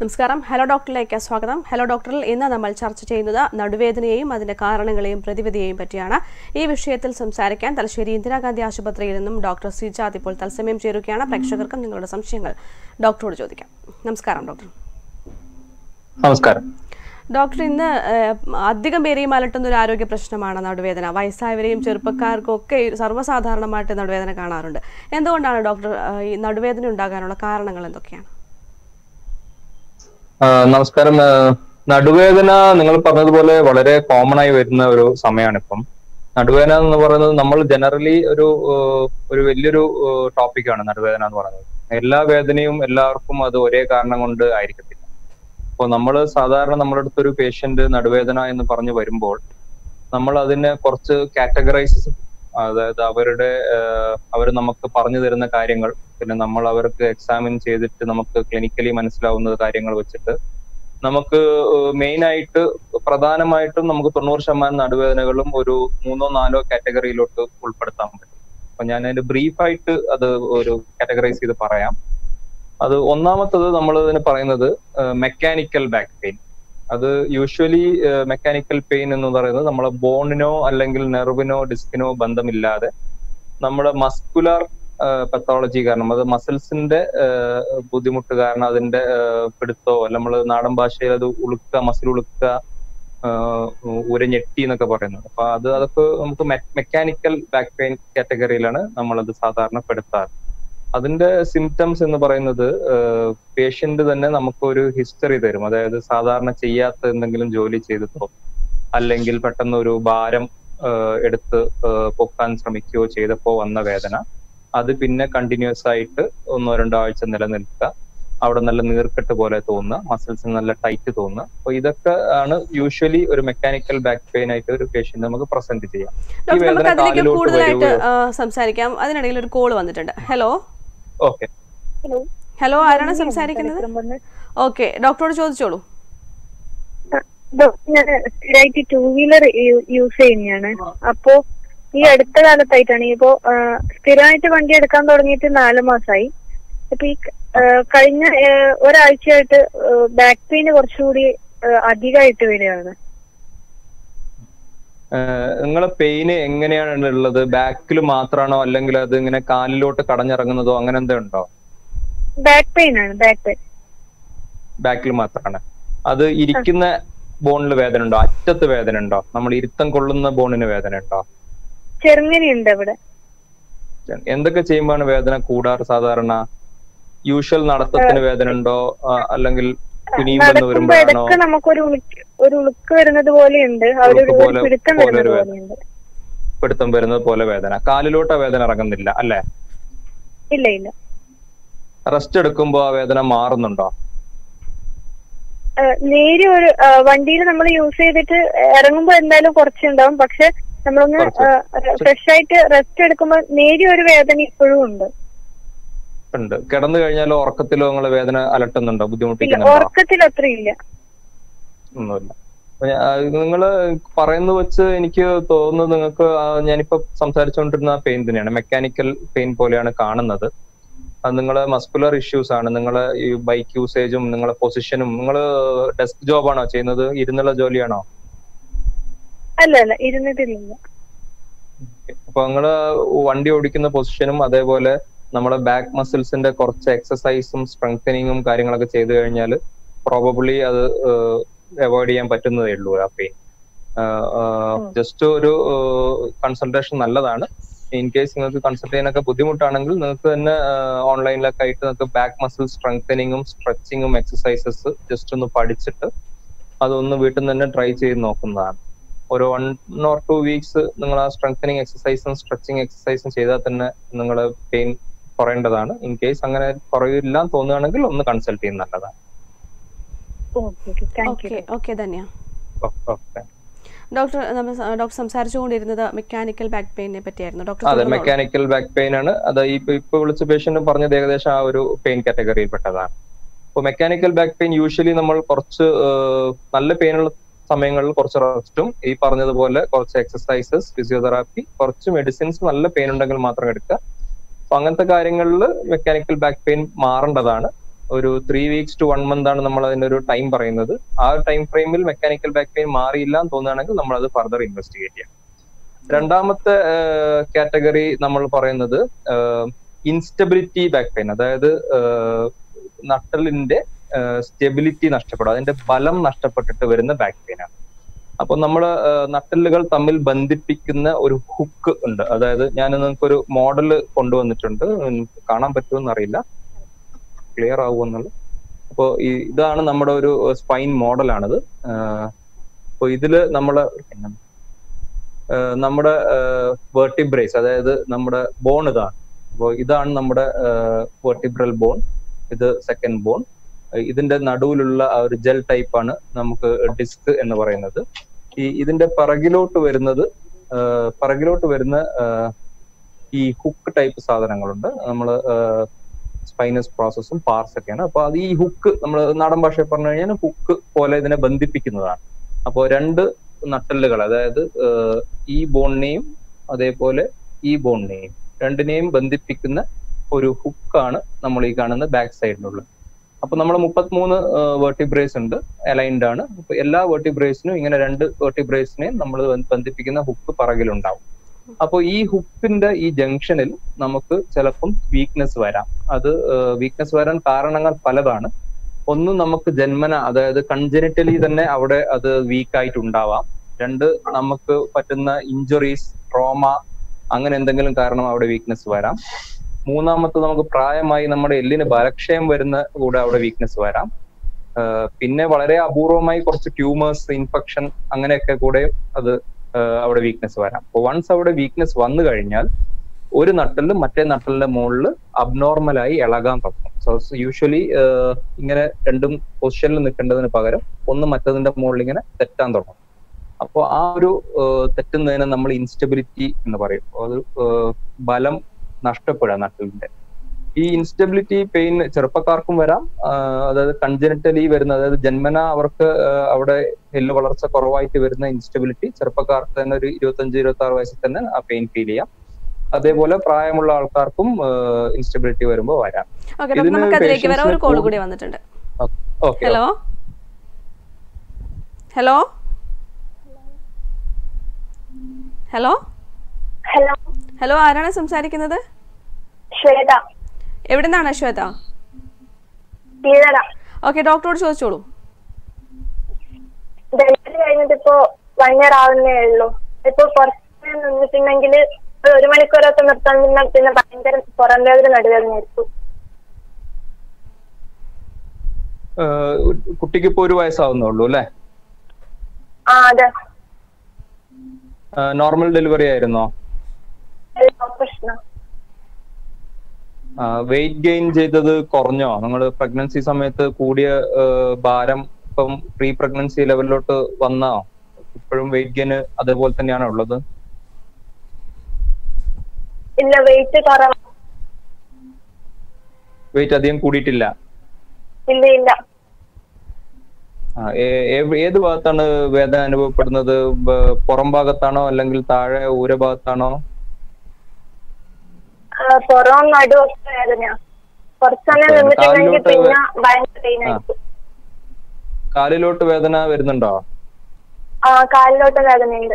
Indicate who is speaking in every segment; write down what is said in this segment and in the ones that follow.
Speaker 1: നമസ്കാരം ഹലോ ഡോക്ടറിലേക്ക് സ്വാഗതം ഹലോ ഡോക്ടറിൽ ഇന്ന് നമ്മൾ ചർച്ച ചെയ്യുന്നത് നടുവേദനയെയും അതിന്റെ കാരണങ്ങളെയും പ്രതിവിധിയെയും പറ്റിയാണ് ഈ വിഷയത്തിൽ സംസാരിക്കാൻ തലശ്ശേരി ഇന്ദിരാഗാന്ധി ആശുപത്രിയിൽ നിന്നും ഡോക്ടർ സിജാദ് ഇപ്പോൾ തത്സമയം ചേരുകയാണ് പ്രേക്ഷകർക്കും നിങ്ങളുടെ സംശയങ്ങൾ ഡോക്ടറോട് ചോദിക്കാം നമസ്കാരം ഡോക്ടർ
Speaker 2: നമസ്കാരം
Speaker 1: ഡോക്ടർ ഇന്ന് ഏഹ്, അധികം പേരെയും അലട്ടുന്ന ഒരു ആരോഗ്യ പ്രശ്നമാണ് നടുവേദന വയസ്സായവരെയും ചെറുപ്പക്കാർക്കും ഒക്കെ ഈ സർവ്വസാധാരണമായിട്ട് നടുവേദന കാണാറുണ്ട് എന്തുകൊണ്ടാണ് ഡോക്ടർ ഏഹ്, ഈ നടുവേദന ഉണ്ടാകാനുള്ള കാരണങ്ങൾ എന്തൊക്കെയാണ്
Speaker 2: ആ, നമസ്കാരം ആ, നടുവേദന നിങ്ങൾ പറഞ്ഞതുപോലെ വളരെ കോമൺ ആയി വരുന്ന ഒരു സമയമാണ് ഇപ്പം നടുവേദന എന്ന് പറയുന്നത് നമ്മൾ ജനറലി ഒരു ആ, ഒരു വലിയൊരു ടോപ്പിക്കാണ് നടുവേദന എന്ന് പറയുന്നത് എല്ലാ വേദനയും എല്ലാവർക്കും അത് ഒരേ കാരണം കൊണ്ട് ആയിരിക്കത്തില്ല അപ്പോൾ നമ്മൾ സാധാരണ നമ്മുടെ അടുത്തൊരു പേഷ്യന്റ് നടുവേദന എന്ന് പറഞ്ഞു വരുമ്പോൾ നമ്മൾ അതിനെ കുറച്ച് കാറ്റഗറൈസ് അതായത് അവരുടെ അവർ നമുക്ക് പറഞ്ഞു തരുന്ന കാര്യങ്ങൾ പിന്നെ നമ്മൾ അവർക്ക് എക്സാമിൻ ചെയ്തിട്ട് നമുക്ക് ക്ലിനിക്കലി മനസ്സിലാവുന്ന കാര്യങ്ങൾ വെച്ചിട്ട് നമുക്ക് മെയിൻ ആയിട്ട് പ്രധാനമായിട്ടും നമുക്ക് തൊണ്ണൂറ് ശതമാനം നടുവേദനകളും ഒരു മൂന്നോ നാലോ കാറ്റഗറിയിലോട്ട് ഉൾപ്പെടുത്താൻ പറ്റും അപ്പൊ ഞാൻ അതിന്റെ ബ്രീഫായിട്ട് അത് ഒരു കാറ്റഗറൈസ് ചെയ്ത് പറയാം അത് ഒന്നാമത്തത് നമ്മൾ ഇതിന് പറയുന്നത് മെക്കാനിക്കൽ ബാക്ക് പെയിൻ അത് യൂഷ്വലി മെക്കാനിക്കൽ പെയിൻ എന്ന് പറയുന്നത് നമ്മളെ ബോണിനോ അല്ലെങ്കിൽ നെർവിനോ ഡിസ്കിനോ ബന്ധമില്ലാതെ നമ്മുടെ മസ്കുലർ പത്തോളജി കാരണം അത് മസിൽസിന്റെ ബുദ്ധിമുട്ട് കാരണം അതിന്റെ ആഹ് പിടുത്തോ അല്ല നമ്മൾ നാടൻ ഭാഷയിൽ അത് ഉളുക്ക മസിൽ ഉളുക്ക ആഹ് ഉരഞ്ഞെട്ടി എന്നൊക്കെ പറയുന്നത് അപ്പൊ അത് അതൊക്കെ നമുക്ക് മെക്കാനിക്കൽ ബാക്ക് പെയിൻ കാറ്റഗറിയിലാണ് നമ്മളത് സാധാരണ പെടുത്താറ് അതിന്റെ സിംറ്റംസ് എന്ന് പറയുന്നത് പേഷ്യന്റ് തന്നെ നമുക്കൊരു ഹിസ്റ്ററി തരും അതായത് സാധാരണ ചെയ്യാത്ത എന്തെങ്കിലും ജോലി ചെയ്തിട്ടോ അല്ലെങ്കിൽ പെട്ടെന്ന് ഒരു ഭാരം ആഹ് എടുത്ത് ആഹ് പൊക്കാൻ ശ്രമിക്കുകയോ ചെയ്തപ്പോ വന്ന വേദന അത് പിന്നെ കണ്ടിന്യൂസ് ആയിട്ട് ഒന്നോ രണ്ടോ ആഴ്ച നിലനിൽക്കുക അവിടെ നല്ല നീർക്കെട്ട് പോലെ തോന്നുക മസിൽസിന് നല്ല ടൈറ്റ് തോന്നുക അപ്പൊ ഇതൊക്കെ ആണ് യൂഷ്വലി ഒരു മെക്കാനിക്കൽ ബാക്ക് പെയിൻ ആയിട്ട് ഒരു പേഷ്യന്റ് നമുക്ക് പ്രസന്റ് ചെയ്യാം ഈ
Speaker 1: ഡോക്ടർ നമുക്ക്
Speaker 2: വേദന
Speaker 1: അതിലേക്ക്
Speaker 2: കാലിലോട്ട്
Speaker 1: കൂടുതലായിട്ട്
Speaker 2: വരുവോ
Speaker 1: ആ, സംസാരിക്കാം അതിനിടയിൽ ഒരു കോൾ വന്നിട്ടുണ്ട് ഹലോ
Speaker 2: ഓക്കെ
Speaker 3: ഹലോ
Speaker 1: ഹലോ ആരാണ് സംസാരിക്കുന്നത് ഓക്കെ ഡോക്ടറോട് ചോദിച്ചോളൂ
Speaker 3: ഞാൻ സ്ഥിരമായിട്ട് ടൂ വീലർ യൂസ് ചെയ്യുന്നതാണ് അപ്പോ ഈ അടുത്ത കാലത്തായിട്ടാണ് ഇപ്പോ ആ, സ്ഥിരമായിട്ട് വണ്ടി എടുക്കാൻ തുടങ്ങിയിട്ട് നാല് മാസമായി അപ്പൊ ഈ ആ, കഴിഞ്ഞ ആ, ഒരാഴ്ചയായിട്ട് ബാക്ക് പെയിൻ കുറച്ചുകൂടി അധികമായിട്ട് വരികയാണ്
Speaker 2: നിങ്ങളെ പെയിന് എങ്ങനെയാണ് ഉള്ളത് ബാക്കിൽ മാത്രമാണോ അല്ലെങ്കിൽ അത് ഇങ്ങനെ കാലിലോട്ട് കടഞ്ഞിറങ്ങുന്നതോ അങ്ങനെ എന്തോ ഉണ്ടോ
Speaker 3: ബാക്ക് പെയിൻ ആണ് ബാക്ക് പെയിൻ
Speaker 2: ബാക്കിൽ മാത്രമാണ് അത് ഇരിക്കുന്ന ബോണിൽ വേദന ഉണ്ടോ അറ്റത്ത് വേദന ഉണ്ടോ നമ്മൾ ഇരുത്തം കൊള്ളുന്ന ബോണിന് വേദന ഉണ്ടോ
Speaker 3: ചെറുങ്ങനെയുണ്ട് അവിടെ
Speaker 2: എന്തൊക്കെ ചെയ്യുമ്പോഴാണ് വേദന കൂടാറ് സാധാരണ യൂഷ്വൽ നടത്തത്തിന് വേദന ഉണ്ടോ ആ, അല്ലെങ്കിൽ കുനിയുമ്പെന്ന്
Speaker 3: നടക്കുമ്പോ
Speaker 2: വരുമ്പോഴാണോ
Speaker 3: ഇടയ്ക്ക് നമുക്കൊരു ഉളുക്ക് ഒരു ഉളുക്ക് വരുന്നത് പോലെയുണ്ട് അവിടെ ഒരു
Speaker 2: ഉളുക്ക് പോലെ-
Speaker 3: പിടുത്തം
Speaker 2: പോലെ
Speaker 3: വരുന്നത്
Speaker 2: ഒരു വേദന.
Speaker 3: പോലെയുണ്ട്
Speaker 2: പിടുത്തം വരുന്നത് പോലെ വേദന കാലിലോട്ട് ആ വേദന ഇറങ്ങുന്നില്ല അല്ലെ
Speaker 3: ഇല്ല ഇല്ല
Speaker 2: റെസ്റ്റ് എടുക്കുമ്പോ ആ വേദന മാറുന്നുണ്ടോ
Speaker 3: ഏഹ് നേരിയ ഒരു വണ്ടിയിൽ നമ്മൾ യൂസ് ചെയ്തിട്ട് ഇറങ്ങുമ്പോൾ എന്തായാലും കുറച്ചുണ്ടാവും പക്ഷെ നമ്മളൊന്ന്
Speaker 2: കുറച്ച്.
Speaker 3: ഫ്രഷ് ആയിട്ട് റെസ്റ്റ് എടുക്കുമ്പോൾ നേരിയ ഒരു വേദന ഇപ്പോഴും ഉണ്ട്
Speaker 2: ഉണ്ട് കിടന്നു കഴിഞ്ഞാലോ ഉറക്കത്തിലോ നിങ്ങളെ വേദന അലട്ടുന്നുണ്ടോ
Speaker 3: ഇല്ല
Speaker 2: ബുദ്ധിമുട്ടിക്കുന്നുണ്ടോ
Speaker 3: ഉറക്കത്തിൽ അത്ര ഇല്ല
Speaker 2: ഒന്നുമില്ല നിങ്ങൾ പറയുന്നത് വെച്ച് എനിക്ക് തോന്നുന്നത് നിങ്ങൾക്ക് ഞാനിപ്പോ സംസാരിച്ചുകൊണ്ടിരുന്ന പെയിൻ തന്നെയാണ് മെക്കാനിക്കൽ പെയിൻ പോലെയാണ് കാണുന്നത് അത് നിങ്ങളെ മസ്കുലർ ഇഷ്യൂസ് ആണ് നിങ്ങളെ ഈ ബൈക്ക് യൂസേജും നിങ്ങളെ പൊസിഷനും നിങ്ങൾ ഡെസ്ക് ജോബാണോ ചെയ്യുന്നത് ഇരുന്നുള്ള ജോലിയാണോ
Speaker 3: അല്ല അല്ല ഇരുന്നിട്ടില്ല
Speaker 2: അപ്പൊ നിങ്ങള് വണ്ടി ഓടിക്കുന്ന പൊസിഷനും അതേപോലെ നമ്മുടെ ബാക്ക് മസിൽസിന്റെ കുറച്ച് എക്സസൈസും സ്ട്രെങ്തനിങ്ങും കാര്യങ്ങളൊക്കെ ചെയ്തു കഴിഞ്ഞാൽ പ്രോബബ്ലി അത് അവോയ്ഡ് ചെയ്യാൻ പറ്റുന്നതേ ഉള്ളൂ ആ പെയിൻ ജസ്റ്റ് ഒരു കൺസൾട്ടേഷൻ നല്ലതാണ് ഇൻ കേസ് നിങ്ങൾക്ക് കൺസൾട്ട് ചെയ്യാനൊക്കെ ബുദ്ധിമുട്ടാണെങ്കിൽ നിങ്ങൾക്ക് തന്നെ ഓൺലൈനിലൊക്കെ ആയിട്ട് നിങ്ങൾക്ക് ബാക്ക് മസിൽ സ്ട്രെങ്തനിങ്ങും സ്ട്രെച്ചിങ്ങും എക്സസൈസസ് ജസ്റ്റ് ഒന്ന് പഠിച്ചിട്ട് അതൊന്ന് വീട്ടിൽ നിന്ന് തന്നെ ട്രൈ ചെയ്ത് നോക്കുന്നതാണ് ഒരു വൺ ഓർ ടു വീക്സ് നിങ്ങൾ ആ സ്ട്രെങ്തനിങ് എക്സസൈസും സ്ട്രെച്ചിങ് എക്സസൈസും ചെയ്താൽ തന്നെ നിങ്ങൾ പെയിൻ കുറയേണ്ടതാണ് ഇൻ കേസ് അങ്ങനെ കുറയില്ല എന്ന് തോന്നുകയാണെങ്കിൽ ഒന്ന് കൺസൾട്ട് ചെയ്യുന്നത് നല്ലതാണ്
Speaker 3: okay okay thank you
Speaker 1: okay okay Dhanya
Speaker 2: okay
Speaker 1: doctor നമ്മൾ സ- ഡോക്ടർ സംസാരിച്ചുകൊണ്ടിരുന്നത് മെക്കാനിക്കൽ ബാക്ക് പെയിനെ പറ്റിയായിരുന്നു ഡോക്ടർ
Speaker 2: അതെ
Speaker 1: തുടർന്നോളൂ.
Speaker 2: മെക്കാനിക്കൽ ബാക്ക് പെയിൻ ആണ് അത് ഇപ്പൊ ഇപ്പൊ വിളിച്ച പേഷ്യന്റ് പറഞ്ഞത് ഏകദേശം ആ ഒരു പെയിൻ കാറ്റഗറിയിൽ പെട്ടതാണ് അപ്പോൾ മെക്കാനിക്കൽ ബാക്ക് പെയിൻ യൂഷ്വലി നമ്മൾ കുറച്ച് ഏഹ്, നല്ല പെയിനുള്ള സമയങ്ങളിൽ കുറച്ച് റെസ്റ്റും ഈ പറഞ്ഞതുപോലെ കുറച്ച് എക്സസൈസസ് ഫിസിയോതെറാപ്പി കുറച്ച് മെഡിസിൻസ് നല്ല പെയിൻ ഉണ്ടെങ്കിൽ മാത്രം എടുക്കുക അപ്പൊ അങ്ങനത്തെ കാര്യങ്ങളിൽ മെക്കാനിക്കൽ ബാക്ക് പെയിൻ മാറേണ്ടതാണ് ഒരു three weeks to one month ആണ് നമ്മൾ അതിന്റെ ഒരു ടൈം പറയുന്നത് ആ ടൈം ഫ്രെയിമിൽ മെക്കാനിക്കൽ ബാക്ക് പെയിൻ മാറിയില്ല എന്ന് തോന്നുകയാണെങ്കിൽ നമ്മൾ അത് ഫർദർ ഇൻവെസ്റ്റിഗേറ്റ് ചെയ്യാം രണ്ടാമത്തെ കാറ്റഗറി നമ്മൾ പറയുന്നത് ഇൻസ്റ്റബിലിറ്റി ബാക്ക് പെയിൻ അതായത് ആഹ് നട്ടലിന്റെ സ്റ്റെബിലിറ്റി നഷ്ടപ്പെടും അതിന്റെ ബലം നഷ്ടപ്പെട്ടിട്ട് വരുന്ന ബാക്ക് പെയിൻ ആണ് അപ്പൊ നമ്മൾ നട്ടലുകൾ തമ്മിൽ ബന്ധിപ്പിക്കുന്ന ഒരു ഹുക്ക് ഉണ്ട് അതായത് ഞാൻ നിങ്ങൾക്ക് ഒരു മോഡൽ കൊണ്ടുവന്നിട്ടുണ്ട് നിങ്ങൾക്ക് കാണാൻ പറ്റുമെന്ന് അറിയില്ല ക്ലിയർ ആവുമെന്നുള്ളത് അപ്പോൾ ഇതാണ് നമ്മുടെ ഒരു സ്പൈൻ മോഡലാണിത് അപ്പോൾ ഇതില് നമ്മള് ആഹ് നമ്മുടെ വേർട്ടിബ്രേസ് അതായത് നമ്മുടെ ബോൺ ഇതാണ് അപ്പോൾ ഇതാണ് നമ്മുടെ വെർട്ടിബ്രൽ ബോൺ ഇത് സെക്കൻഡ് ബോൺ ഇതിന്റെ നടുവിലുള്ള ആ ഒരു ജെൽ ടൈപ്പ് ആണ് നമുക്ക് ഡിസ്ക് എന്ന് പറയുന്നത് ഈ ഇതിന്റെ പിറകിലോട്ട് വരുന്നത് ആഹ് പിറകിലോട്ട് വരുന്ന ആഹ് ഈ ഹുക്ക് ടൈപ്പ് സാധനങ്ങളുണ്ട് നമ്മൾ സ്പൈനസ് പ്രോസസ്സും പാർസ് ഒക്കെയാണ് അപ്പൊ അത് ഈ ഹുക്ക് നമ്മൾ നാടൻ ഭാഷയിൽ പറഞ്ഞു കഴിഞ്ഞാൽ ഹുക്ക് പോലെ ഇതിനെ ബന്ധിപ്പിക്കുന്നതാണ് അപ്പോൾ രണ്ട് നട്ടലുകൾ അതായത് ആഹ് ഈ ബോണിനെയും അതേപോലെ ഈ ബോണിനെയും രണ്ടിനെയും ബന്ധിപ്പിക്കുന്ന ഒരു ഹുക്കാണ് നമ്മൾ ഈ കാണുന്ന ബാക്ക് സൈഡിലുള്ളത് അപ്പൊ നമ്മൾ മുപ്പത്തിമൂന്ന് വേർട്ടിബ്രേസ് ഉണ്ട് അലൈൻഡ് ആണ് അപ്പൊ എല്ലാ വേർട്ടിബ്രേസിനും ഇങ്ങനെ രണ്ട് വേർട്ടിബ്രേസിനെയും നമ്മൾ ബന്ധിപ്പിക്കുന്ന ഹുക്ക് പറകിലുണ്ടാവും അപ്പോൾ ഈ ഹുക്കിന്റെ ഈ ജംഗ്ഷനിൽ നമുക്ക് ചിലപ്പം വീക്ക്നെസ് വരാം അത് വീക്ക്നെസ് വരാൻ കാരണങ്ങൾ പലതാണ് ഒന്ന് നമുക്ക് ജന്മന അതായത് കൺജനിറ്റലി തന്നെ അവിടെ അത് വീക്ക് ആയിട്ടുണ്ടാവാം രണ്ട് നമുക്ക് പറ്റുന്ന ഇഞ്ചുറീസ് ട്രോമ അങ്ങനെ എന്തെങ്കിലും കാരണം അവിടെ വീക്ക്നെസ് വരാം മൂന്നാമത്തെ നമുക്ക് പ്രായമായി നമ്മുടെ എല്ലിന് ബലക്ഷയം വരുന്ന കൂടെ അവിടെ വീക്ക്നെസ് വരാം ആഹ് പിന്നെ വളരെ അപൂർവമായി കുറച്ച് ട്യൂമേഴ്സ് ഇൻഫെക്ഷൻ അങ്ങനെയൊക്കെ കൂടെ അത് ആഹ് അവിടെ വീക്ക്നെസ് വരാം അപ്പോൾ വൺസ് അവിടെ വീക്ക്നെസ് വന്നു കഴിഞ്ഞാൽ ഒരു നട്ടലിൽ മറ്റേ നട്ടലിന്റെ മുകളിൽ അബ്നോർമലായി ഇളകാൻ തുടങ്ങും സോ യൂഷ്വലി ഇങ്ങനെ രണ്ടും പൊസിഷനിൽ നിൽക്കേണ്ടതിന് പകരം ഒന്ന് മറ്റതിന്റെ മുകളിൽ ഇങ്ങനെ തെറ്റാൻ തുടങ്ങും അപ്പോൾ ആ ഒരു ആഹ് തെറ്റുന്നതിനെ നമ്മൾ ഇൻസ്റ്റബിലിറ്റി എന്ന് പറയും അത് ആഹ് ബലം നഷ്ടപ്പെടുക നട്ടലിന്റെ ഈ ഇൻസ്റ്റബിലിറ്റി പെയിൻ ചെറുപ്പക്കാർക്കും വരാം ആഹ് അതായത് കൺജനിറ്റലി വരുന്ന അതായത് ജന്മന അവർക്ക് ആഹ് അവിടെ എല്ല് വളർച്ച കുറവായിട്ട് വരുന്ന ഇൻസ്റ്റബിലിറ്റി ചെറുപ്പക്കാർക്ക് തന്നെ ഒരു ഇരുപത്തഞ്ച് ഇരുപത്തി ആറ് വയസ്സിൽ തന്നെ ആ പെയിൻ ഫീൽ ചെയ്യാം അതേപോലെ പ്രായമുള്ള ആൾക്കാർക്കും ഇൻസ്റ്റബിലിറ്റി വരുമ്പോൾ വരാം
Speaker 1: ഓക്കെ ഡോക്ടർ
Speaker 2: ഇതിന്
Speaker 1: നമുക്ക് അതിലേക്ക് വരാം ഒരു
Speaker 2: patients
Speaker 1: കോൾ
Speaker 2: ന്
Speaker 1: കൂടി വന്നിട്ടുണ്ട്
Speaker 2: okay
Speaker 1: hello hello hello
Speaker 3: hello
Speaker 1: hello ആരാണ് സംസാരിക്കുന്നത്
Speaker 3: ശ്വേത
Speaker 1: എവിടെ നിന്നാണ് ശ്വേത
Speaker 3: ശ്രീധര
Speaker 1: ഓക്കെ ഡോക്ടറോട് ചോദിച്ചോളൂ
Speaker 3: ഡെലിവറി കഴിഞ്ഞിട്ട് ഇപ്പോ വൺ ഇയർ ആവുന്നേ ഉള്ളൂ ഇപ്പൊ കുറച്ച് നിന്നിട്ടുണ്ടെങ്കിൽ ഒരു മണിക്കൂറൊക്കെ നിർത്താൻ പിന്നെ പിന്നെ ഭയങ്കര പുറം വേദന നടുവേദന ആയിരിക്കും
Speaker 2: കുട്ടിക്ക് ഇപ്പൊ ഒരു വയസ്സാവുന്നുള്ളൂ അല്ലെ
Speaker 3: ആ അതെ
Speaker 2: നോർമൽ ഡെലിവറി ആയിരുന്നോ
Speaker 3: പ്രശ്നം
Speaker 2: വെയിറ്റ് ഗെയിൻ ചെയ്തത് കുറഞ്ഞോ നിങ്ങൾ പ്രഗ്നൻസി സമയത്ത് കൂടിയ ആ, ഭാരം ഇപ്പം പ്രീ പ്രഗ്നൻസി ലെവലിലോട്ട് വന്നോ ഇപ്പോഴും വെയിറ്റ് ഗെയിൻ അതേപോലെ തന്നെയാണോ ഉള്ളത്
Speaker 3: ഇല്ല വെയിറ്റ് കുറവാ
Speaker 2: വെയിറ്റ് അധികം കൂടിയിട്ടില്ല
Speaker 3: ഇല്ല ഇല്ല
Speaker 2: ആ, ഏ- ഏ- ഏത് ഭാഗത്താണ് വേദന അനുഭവപ്പെടുന്നത് ബ- പുറം ഭാഗത്താണോ അല്ലെങ്കിൽ താഴെ ഊരഭാഗത്താണോ
Speaker 3: ആ, പുറം നടുവൊക്കെ വേദനയാ കുറച്ചൊന്നും
Speaker 2: ഓക്കേ,
Speaker 3: നിന്നിട്ടുണ്ടെങ്കിൽ
Speaker 2: കാലിലോട്ട്
Speaker 3: പിന്നെ ഭയങ്കര പെയിൻ ആയിരിക്കും
Speaker 2: കാലിലോട്ട് വേദന വരുന്നുണ്ടോ
Speaker 3: ആ കാലിലോട്ട് വേദനയുണ്ട്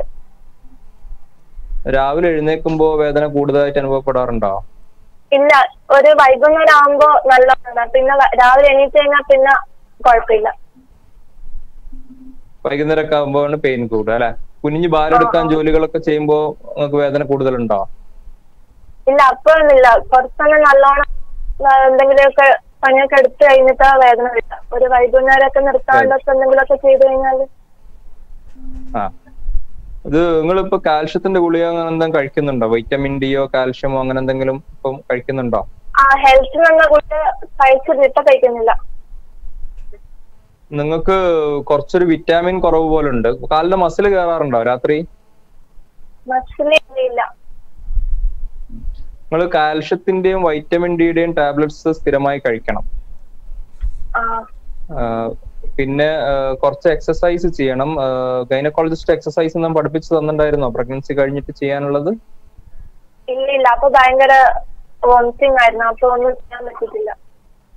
Speaker 2: രാവിലെ എഴുന്നേൽക്കുമ്പോ വേദന കൂടുതലായിട്ട് അനുഭവപ്പെടാറുണ്ടോ
Speaker 3: ഇല്ല ഒരു വൈകുന്നേരം ആവുമ്പോ നല്ല പിന്നെ വ- രാവിലെ എണീറ്റ് കഴിഞ്ഞാൽ പിന്നെ കുഴപ്പമില്ല
Speaker 2: വൈകുന്നേരമൊക്കെ ആകുമ്പോഴാണ് പെയിൻ കൂടുക അല്ലെ കുനിഞ്ഞ് ഭാരെടുക്കാൻ ജോലികളൊക്കെ ചെയ്യുമ്പോ നിങ്ങൾക്ക് വേദന കൂടുതലുണ്ടോ
Speaker 3: ഇല്ല അപ്പോഴൊന്നുമില്ല കുറച്ചൊന്നും നല്ലോണം ആ, എന്തെങ്കിലുമൊക്കെ പണിയൊക്കെ എടുത്തു കഴിഞ്ഞിട്ടാ വേദന വരിക ഒരു വൈകുന്നേരമൊക്കെ നിർത്താണ്ടൊക്കെ എന്തെങ്കിലുമൊക്കെ ചെയ്തു കഴിഞ്ഞാല്
Speaker 2: ആ ഇത് നിങ്ങളിപ്പോ കാൽഷ്യത്തിന്റെ ഗുളിക അങ്ങനെ എന്തെങ്കിലും കഴിക്കുന്നുണ്ടോ വൈറ്റമിൻ ഡിയോ കാൽഷ്യമോ അങ്ങനെ എന്തെങ്കിലും ഇപ്പം കഴിക്കുന്നുണ്ടോ
Speaker 3: ആ ഹെൽത്ത് നല്ല കൂട്ട് കഴിച്ചിരുന്നു ഇപ്പൊ കഴിക്കുന്നില്ല
Speaker 2: നിങ്ങൾക്ക് കുറച്ചൊരു വിറ്റാമിൻ കുറവ് പോലെ ഉണ്ട് കാലിന്റെ മസിൽ കയറാറുണ്ടോ രാത്രി
Speaker 3: മസില് ഇല്ല
Speaker 2: നിങ്ങൾ കാൽഷ്യത്തിന്റെയും വൈറ്റമിൻ ഡിയുടെയും ടാബ്ലറ്റ്സ് സ്ഥിരമായി കഴിക്കണം
Speaker 3: ആ
Speaker 2: ആ, പിന്നെ ആ, കുറച്ച് എക്സസൈസ് ചെയ്യണം ഗൈനക്കോളജിസ്റ്റ് എക്സസൈസ് ഒന്നും പഠിപ്പിച്ചു തന്നിട്ടുണ്ടായിരുന്നോ പ്രഗ്നൻസി കഴിഞ്ഞിട്ട് ചെയ്യാനുള്ളത്
Speaker 3: ഇല്ല ഇല്ല അപ്പൊ ഭയങ്കര വോമിറ്റിംഗ് ആയിരുന്നു അപ്പൊ ഒന്നും ചെയ്യാൻ പറ്റത്തില്ല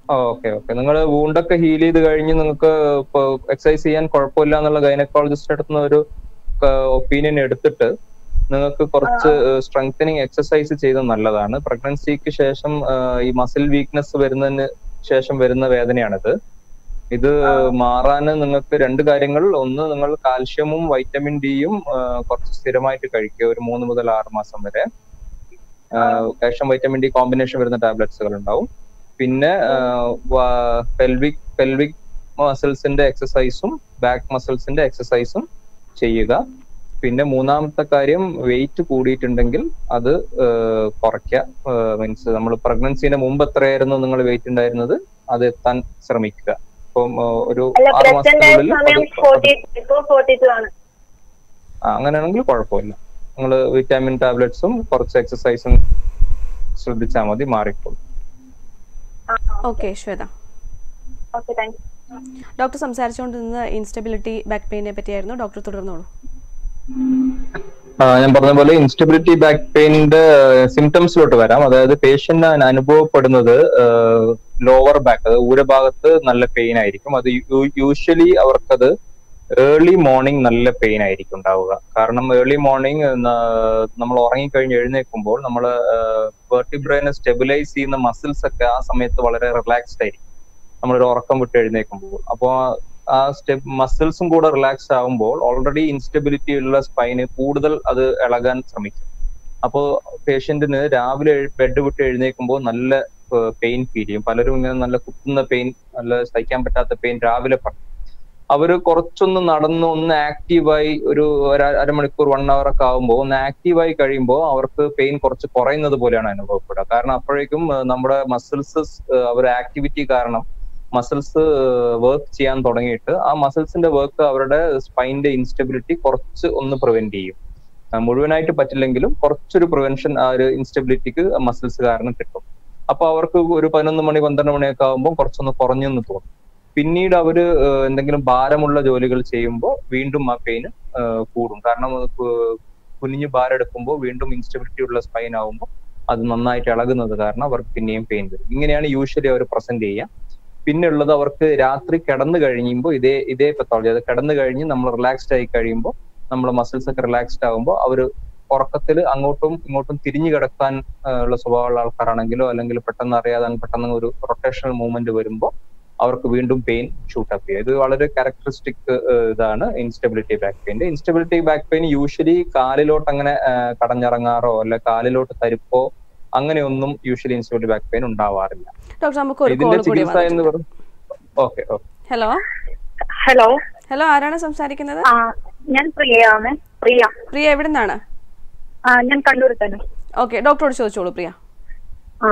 Speaker 2: ഓക്കെ ഓക്കെ നിങ്ങൾ വൂണ്ടൊക്കെ ഹീൽ ചെയ്ത് കഴിഞ്ഞ് നിങ്ങൾക്ക് എക്സസൈസ് ചെയ്യാൻ കുഴപ്പമില്ല എന്നുള്ള ഗൈനക്കോളജിസ്റ്റ് അടുത്തുനിന്ന് ഒരു ഒപ്പീനിയൻ എടുത്തിട്ട് നിങ്ങൾക്ക് കുറച്ച് സ്ട്രെങ്തനിങ് എക്സസൈസ് ചെയ്ത് നല്ലതാണ് പ്രഗ്നൻസിക്ക് ശേഷം ആ, ഈ മസിൽ വീക്ക്നെസ് വരുന്നതിന് ശേഷം വരുന്ന വേദനയാണിത് ഇത് മാറാൻ നിങ്ങൾക്ക് രണ്ട് കാര്യങ്ങൾ ഒന്ന് നിങ്ങൾ കാൽഷ്യമും വൈറ്റമിൻ ഡിയും കുറച്ച് സ്ഥിരമായിട്ട് കഴിക്കുക ഒരു മൂന്ന് മുതൽ ആറ് മാസം വരെ കാൽഷ്യം വൈറ്റമിൻ ഡി കോമ്പിനേഷൻ വരുന്ന ടാബ്ലറ്റ്സുകൾ ഉണ്ടാവും പിന്നെ പെൽവിക് പെൽവിക് മസിൽസിന്റെ എക്സസൈസും ബാക്ക് മസിൽസിന്റെ എക്സസൈസും ചെയ്യുക പിന്നെ മൂന്നാമത്തെ കാര്യം വെയിറ്റ് കൂടിയിട്ടുണ്ടെങ്കിൽ അത് ആഹ് കുറയ്ക്കുക മീൻസ് നമ്മൾ പ്രഗ്നൻസിന് മുമ്പ് എത്രയായിരുന്നു നിങ്ങൾ വെയിറ്റ് ഉണ്ടായിരുന്നത് അത് എത്താൻ ശ്രമിക്കുക ഇപ്പം ആഹ് ഒരു
Speaker 3: അല്ല
Speaker 2: ആറ്
Speaker 3: പ്രസന്റ് ആയ
Speaker 2: മാസത്തിനുള്ളിൽ
Speaker 3: സമയം
Speaker 2: അത്
Speaker 3: ഫോർട്ടി ഇപ്പൊ ഫോർട്ടി ടു ആണ്
Speaker 2: ആ, അങ്ങനെയാണെങ്കിൽ കുഴപ്പമില്ല നിങ്ങൾ വിറ്റാമിൻ ടാബ്ലറ്റ്സും കുറച്ച് എക്സസൈസും ശ്രദ്ധിച്ചാൽ മതി മാറിക്കോളും
Speaker 1: okay Shweta
Speaker 3: okay thank you
Speaker 1: doctor സംസാരിച്ചുകൊണ്ടിരുന്നത് ഇൻസ്റ്റബിലിറ്റി ബാക്ക് പെയിനെ പറ്റിയായിരുന്നു ഡോക്ടർ തുടർന്നോളൂ
Speaker 2: ആ, ഞാൻ പറഞ്ഞ പോലെ ഇൻസ്റ്റബിലിറ്റി ബാക്ക് പെയിനിന്റെ സിംറ്റംസിലോട്ട് വരാം അതായത് പേഷ്യന്റ് അനുഭവപ്പെടുന്നത് ലോവർ ബാക്ക് അത് ഊരഭാഗത്ത് നല്ല പെയിൻ ആയിരിക്കും അത് യൂഷ്വലി അവർക്കത് ഏർലി മോർണിംഗ് നല്ല പെയിൻ ആയിരിക്കും ഉണ്ടാവുക കാരണം ഏർലി മോർണിംഗ് നമ്മൾ ഉറങ്ങിക്കഴിഞ്ഞ് എഴുന്നേൽക്കുമ്പോൾ നമ്മൾ വെർട്ടിബ്രൈനെ സ്റ്റെബിലൈസ് ചെയ്യുന്ന മസിൽസ് ഒക്കെ ആ സമയത്ത് വളരെ റിലാക്സ്ഡ് ആയിരിക്കും നമ്മളൊരു ഉറക്കം വിട്ട് എഴുന്നേൽക്കുമ്പോൾ അപ്പോൾ ആ സ്റ്റെപ്പ് മസിൽസും കൂടെ റിലാക്സ് ആകുമ്പോൾ ഓൾറെഡി ഇൻസ്റ്റബിലിറ്റി ഉള്ള സ്പൈന് കൂടുതൽ അത് ഇളകാൻ ശ്രമിക്കും അപ്പോൾ പേഷ്യന്റിന് രാവിലെ ബെഡ് വിട്ട് എഴുന്നേൽക്കുമ്പോൾ നല്ല പെയിൻ ഫീൽ ചെയ്യും പലരും ഇങ്ങനെ നല്ല കുത്തുന്ന പെയിൻ നല്ല സഹിക്കാൻ പറ്റാത്ത പെയിൻ രാവിലെ പറയും അവര് കുറച്ചൊന്ന് നടന്ന് ഒന്ന് ആക്റ്റീവായി ഒരു ഒരു അരമണിക്കൂർ വൺ അവർ ഒക്കെ ആകുമ്പോൾ ഒന്ന് ആക്റ്റീവായി കഴിയുമ്പോൾ അവർക്ക് പെയിൻ കുറച്ച് കുറയുന്നത് പോലെയാണ് അനുഭവപ്പെടുക കാരണം അപ്പോഴേക്കും ആ, നമ്മുടെ മസിൽസ് അവരുടെ ആക്ടിവിറ്റി കാരണം മസിൽസ് വർക്ക് ചെയ്യാൻ തുടങ്ങിയിട്ട് ആ മസിൽസിന്റെ വർക്ക് അവരുടെ സ്പൈനിന്റെ ഇൻസ്റ്റബിലിറ്റി കുറച്ച് ഒന്ന് പ്രിവെന്റ് ചെയ്യും ആ, മുഴുവനായിട്ട് പറ്റില്ലെങ്കിലും കുറച്ചൊരു പ്രിവെൻഷൻ ആ ഒരു ഇൻസ്റ്റബിലിറ്റിക്ക് മസിൽസ് കാരണം കിട്ടും അപ്പൊ അവർക്ക് ഒരു പതിനൊന്ന് മണി പന്ത്രണ്ട് മണിയൊക്കെ ആകുമ്പോൾ കുറച്ചൊന്ന് കുറഞ്ഞെന്ന് തോന്നും പിന്നീട് അവര് ഏഹ്, എന്തെങ്കിലും ഭാരമുള്ള ജോലികൾ ചെയ്യുമ്പോൾ വീണ്ടും ആ പെയിന് കൂടും കാരണം അത് കു- കുനിഞ്ഞ് ഭാരെടുക്കുമ്പോൾ വീണ്ടും ഇൻസ്റ്റബിലിറ്റി ഉള്ള സ്പൈൻ ആകുമ്പോൾ അത് നന്നായിട്ട് ഇളകുന്നത് കാരണം അവർക്ക് പിന്നെയും പെയിൻ വരും ഇങ്ങനെയാണ് യൂഷ്വലി അവർ പ്രസന്റ് ചെയ്യുക പിന്നെ ഉള്ളത് അവർക്ക് രാത്രി കിടന്നു കഴിയുമ്പോൾ ഇതേ ഇതേ പത്തോളജി അത് കിടന്നു കഴിഞ്ഞ് നമ്മൾ റിലാക്സ്ഡ് ആയി കഴിയുമ്പോൾ നമ്മുടെ മസിൽസ് ഒക്കെ റിലാക്സ്ഡ് ആകുമ്പോൾ അവർ ഉറക്കത്തിൽ അങ്ങോട്ടും ഇങ്ങോട്ടും തിരിഞ്ഞു കിടക്കാൻ ആ, ഉള്ള സ്വഭാവമുള്ള ആൾക്കാരാണെങ്കിലോ അല്ലെങ്കിൽ പെട്ടെന്ന് അറിയാതെ അങ്ങ് പെട്ടെന്ന് ഒരു റൊട്ടേഷണൽ മൂവ്മെന്റ് വരുമ്പോൾ അവർക്ക് വീണ്ടും പെയിൻ ഷൂട്ടപ്പ് ചെയ്യുക ഇത് വളരെ ക്യാരക്ടറിസ്റ്റിക് ഇതാണ് ഇൻസ്റ്റബിലിറ്റി ബാക്ക് പെയിന്റെ ഇൻസ്റ്റബിലിറ്റി ബാക്ക് പെയിൻ യൂഷ്വലി കാലിലോട്ട് അങ്ങനെ ആ, കടഞ്ഞിറങ്ങാറോ അല്ല കാലിലോട്ട് തരിപ്പോ അങ്ങനെയൊന്നും യൂഷ്വലി ഇൻസ്റ്റബിലിറ്റി ബാക്ക് പെയിൻ ഉണ്ടാവാറില്ല
Speaker 1: ഡോക്ടർ നമുക്ക് ഒരു
Speaker 2: ഇതിന്റെ
Speaker 1: കോൾ കൂടി
Speaker 2: ചികിത്സ എന്ന്
Speaker 1: വന്നിട്ടുണ്ട്
Speaker 2: പറഞ്ഞു okay okay
Speaker 1: hello
Speaker 3: hello
Speaker 1: hello ആരാണ് സംസാരിക്കുന്നത്
Speaker 3: ആ ഞാൻ പ്രിയയാണ് പ്രിയ
Speaker 1: പ്രിയ എവിടെ നിന്നാണ്
Speaker 3: ആ ഞാൻ കണ്ണൂരിൽ തന്നെ
Speaker 1: ഓക്കെ ഡോക്ടറോട് ചോദിച്ചോളൂ പ്രിയ
Speaker 3: ആ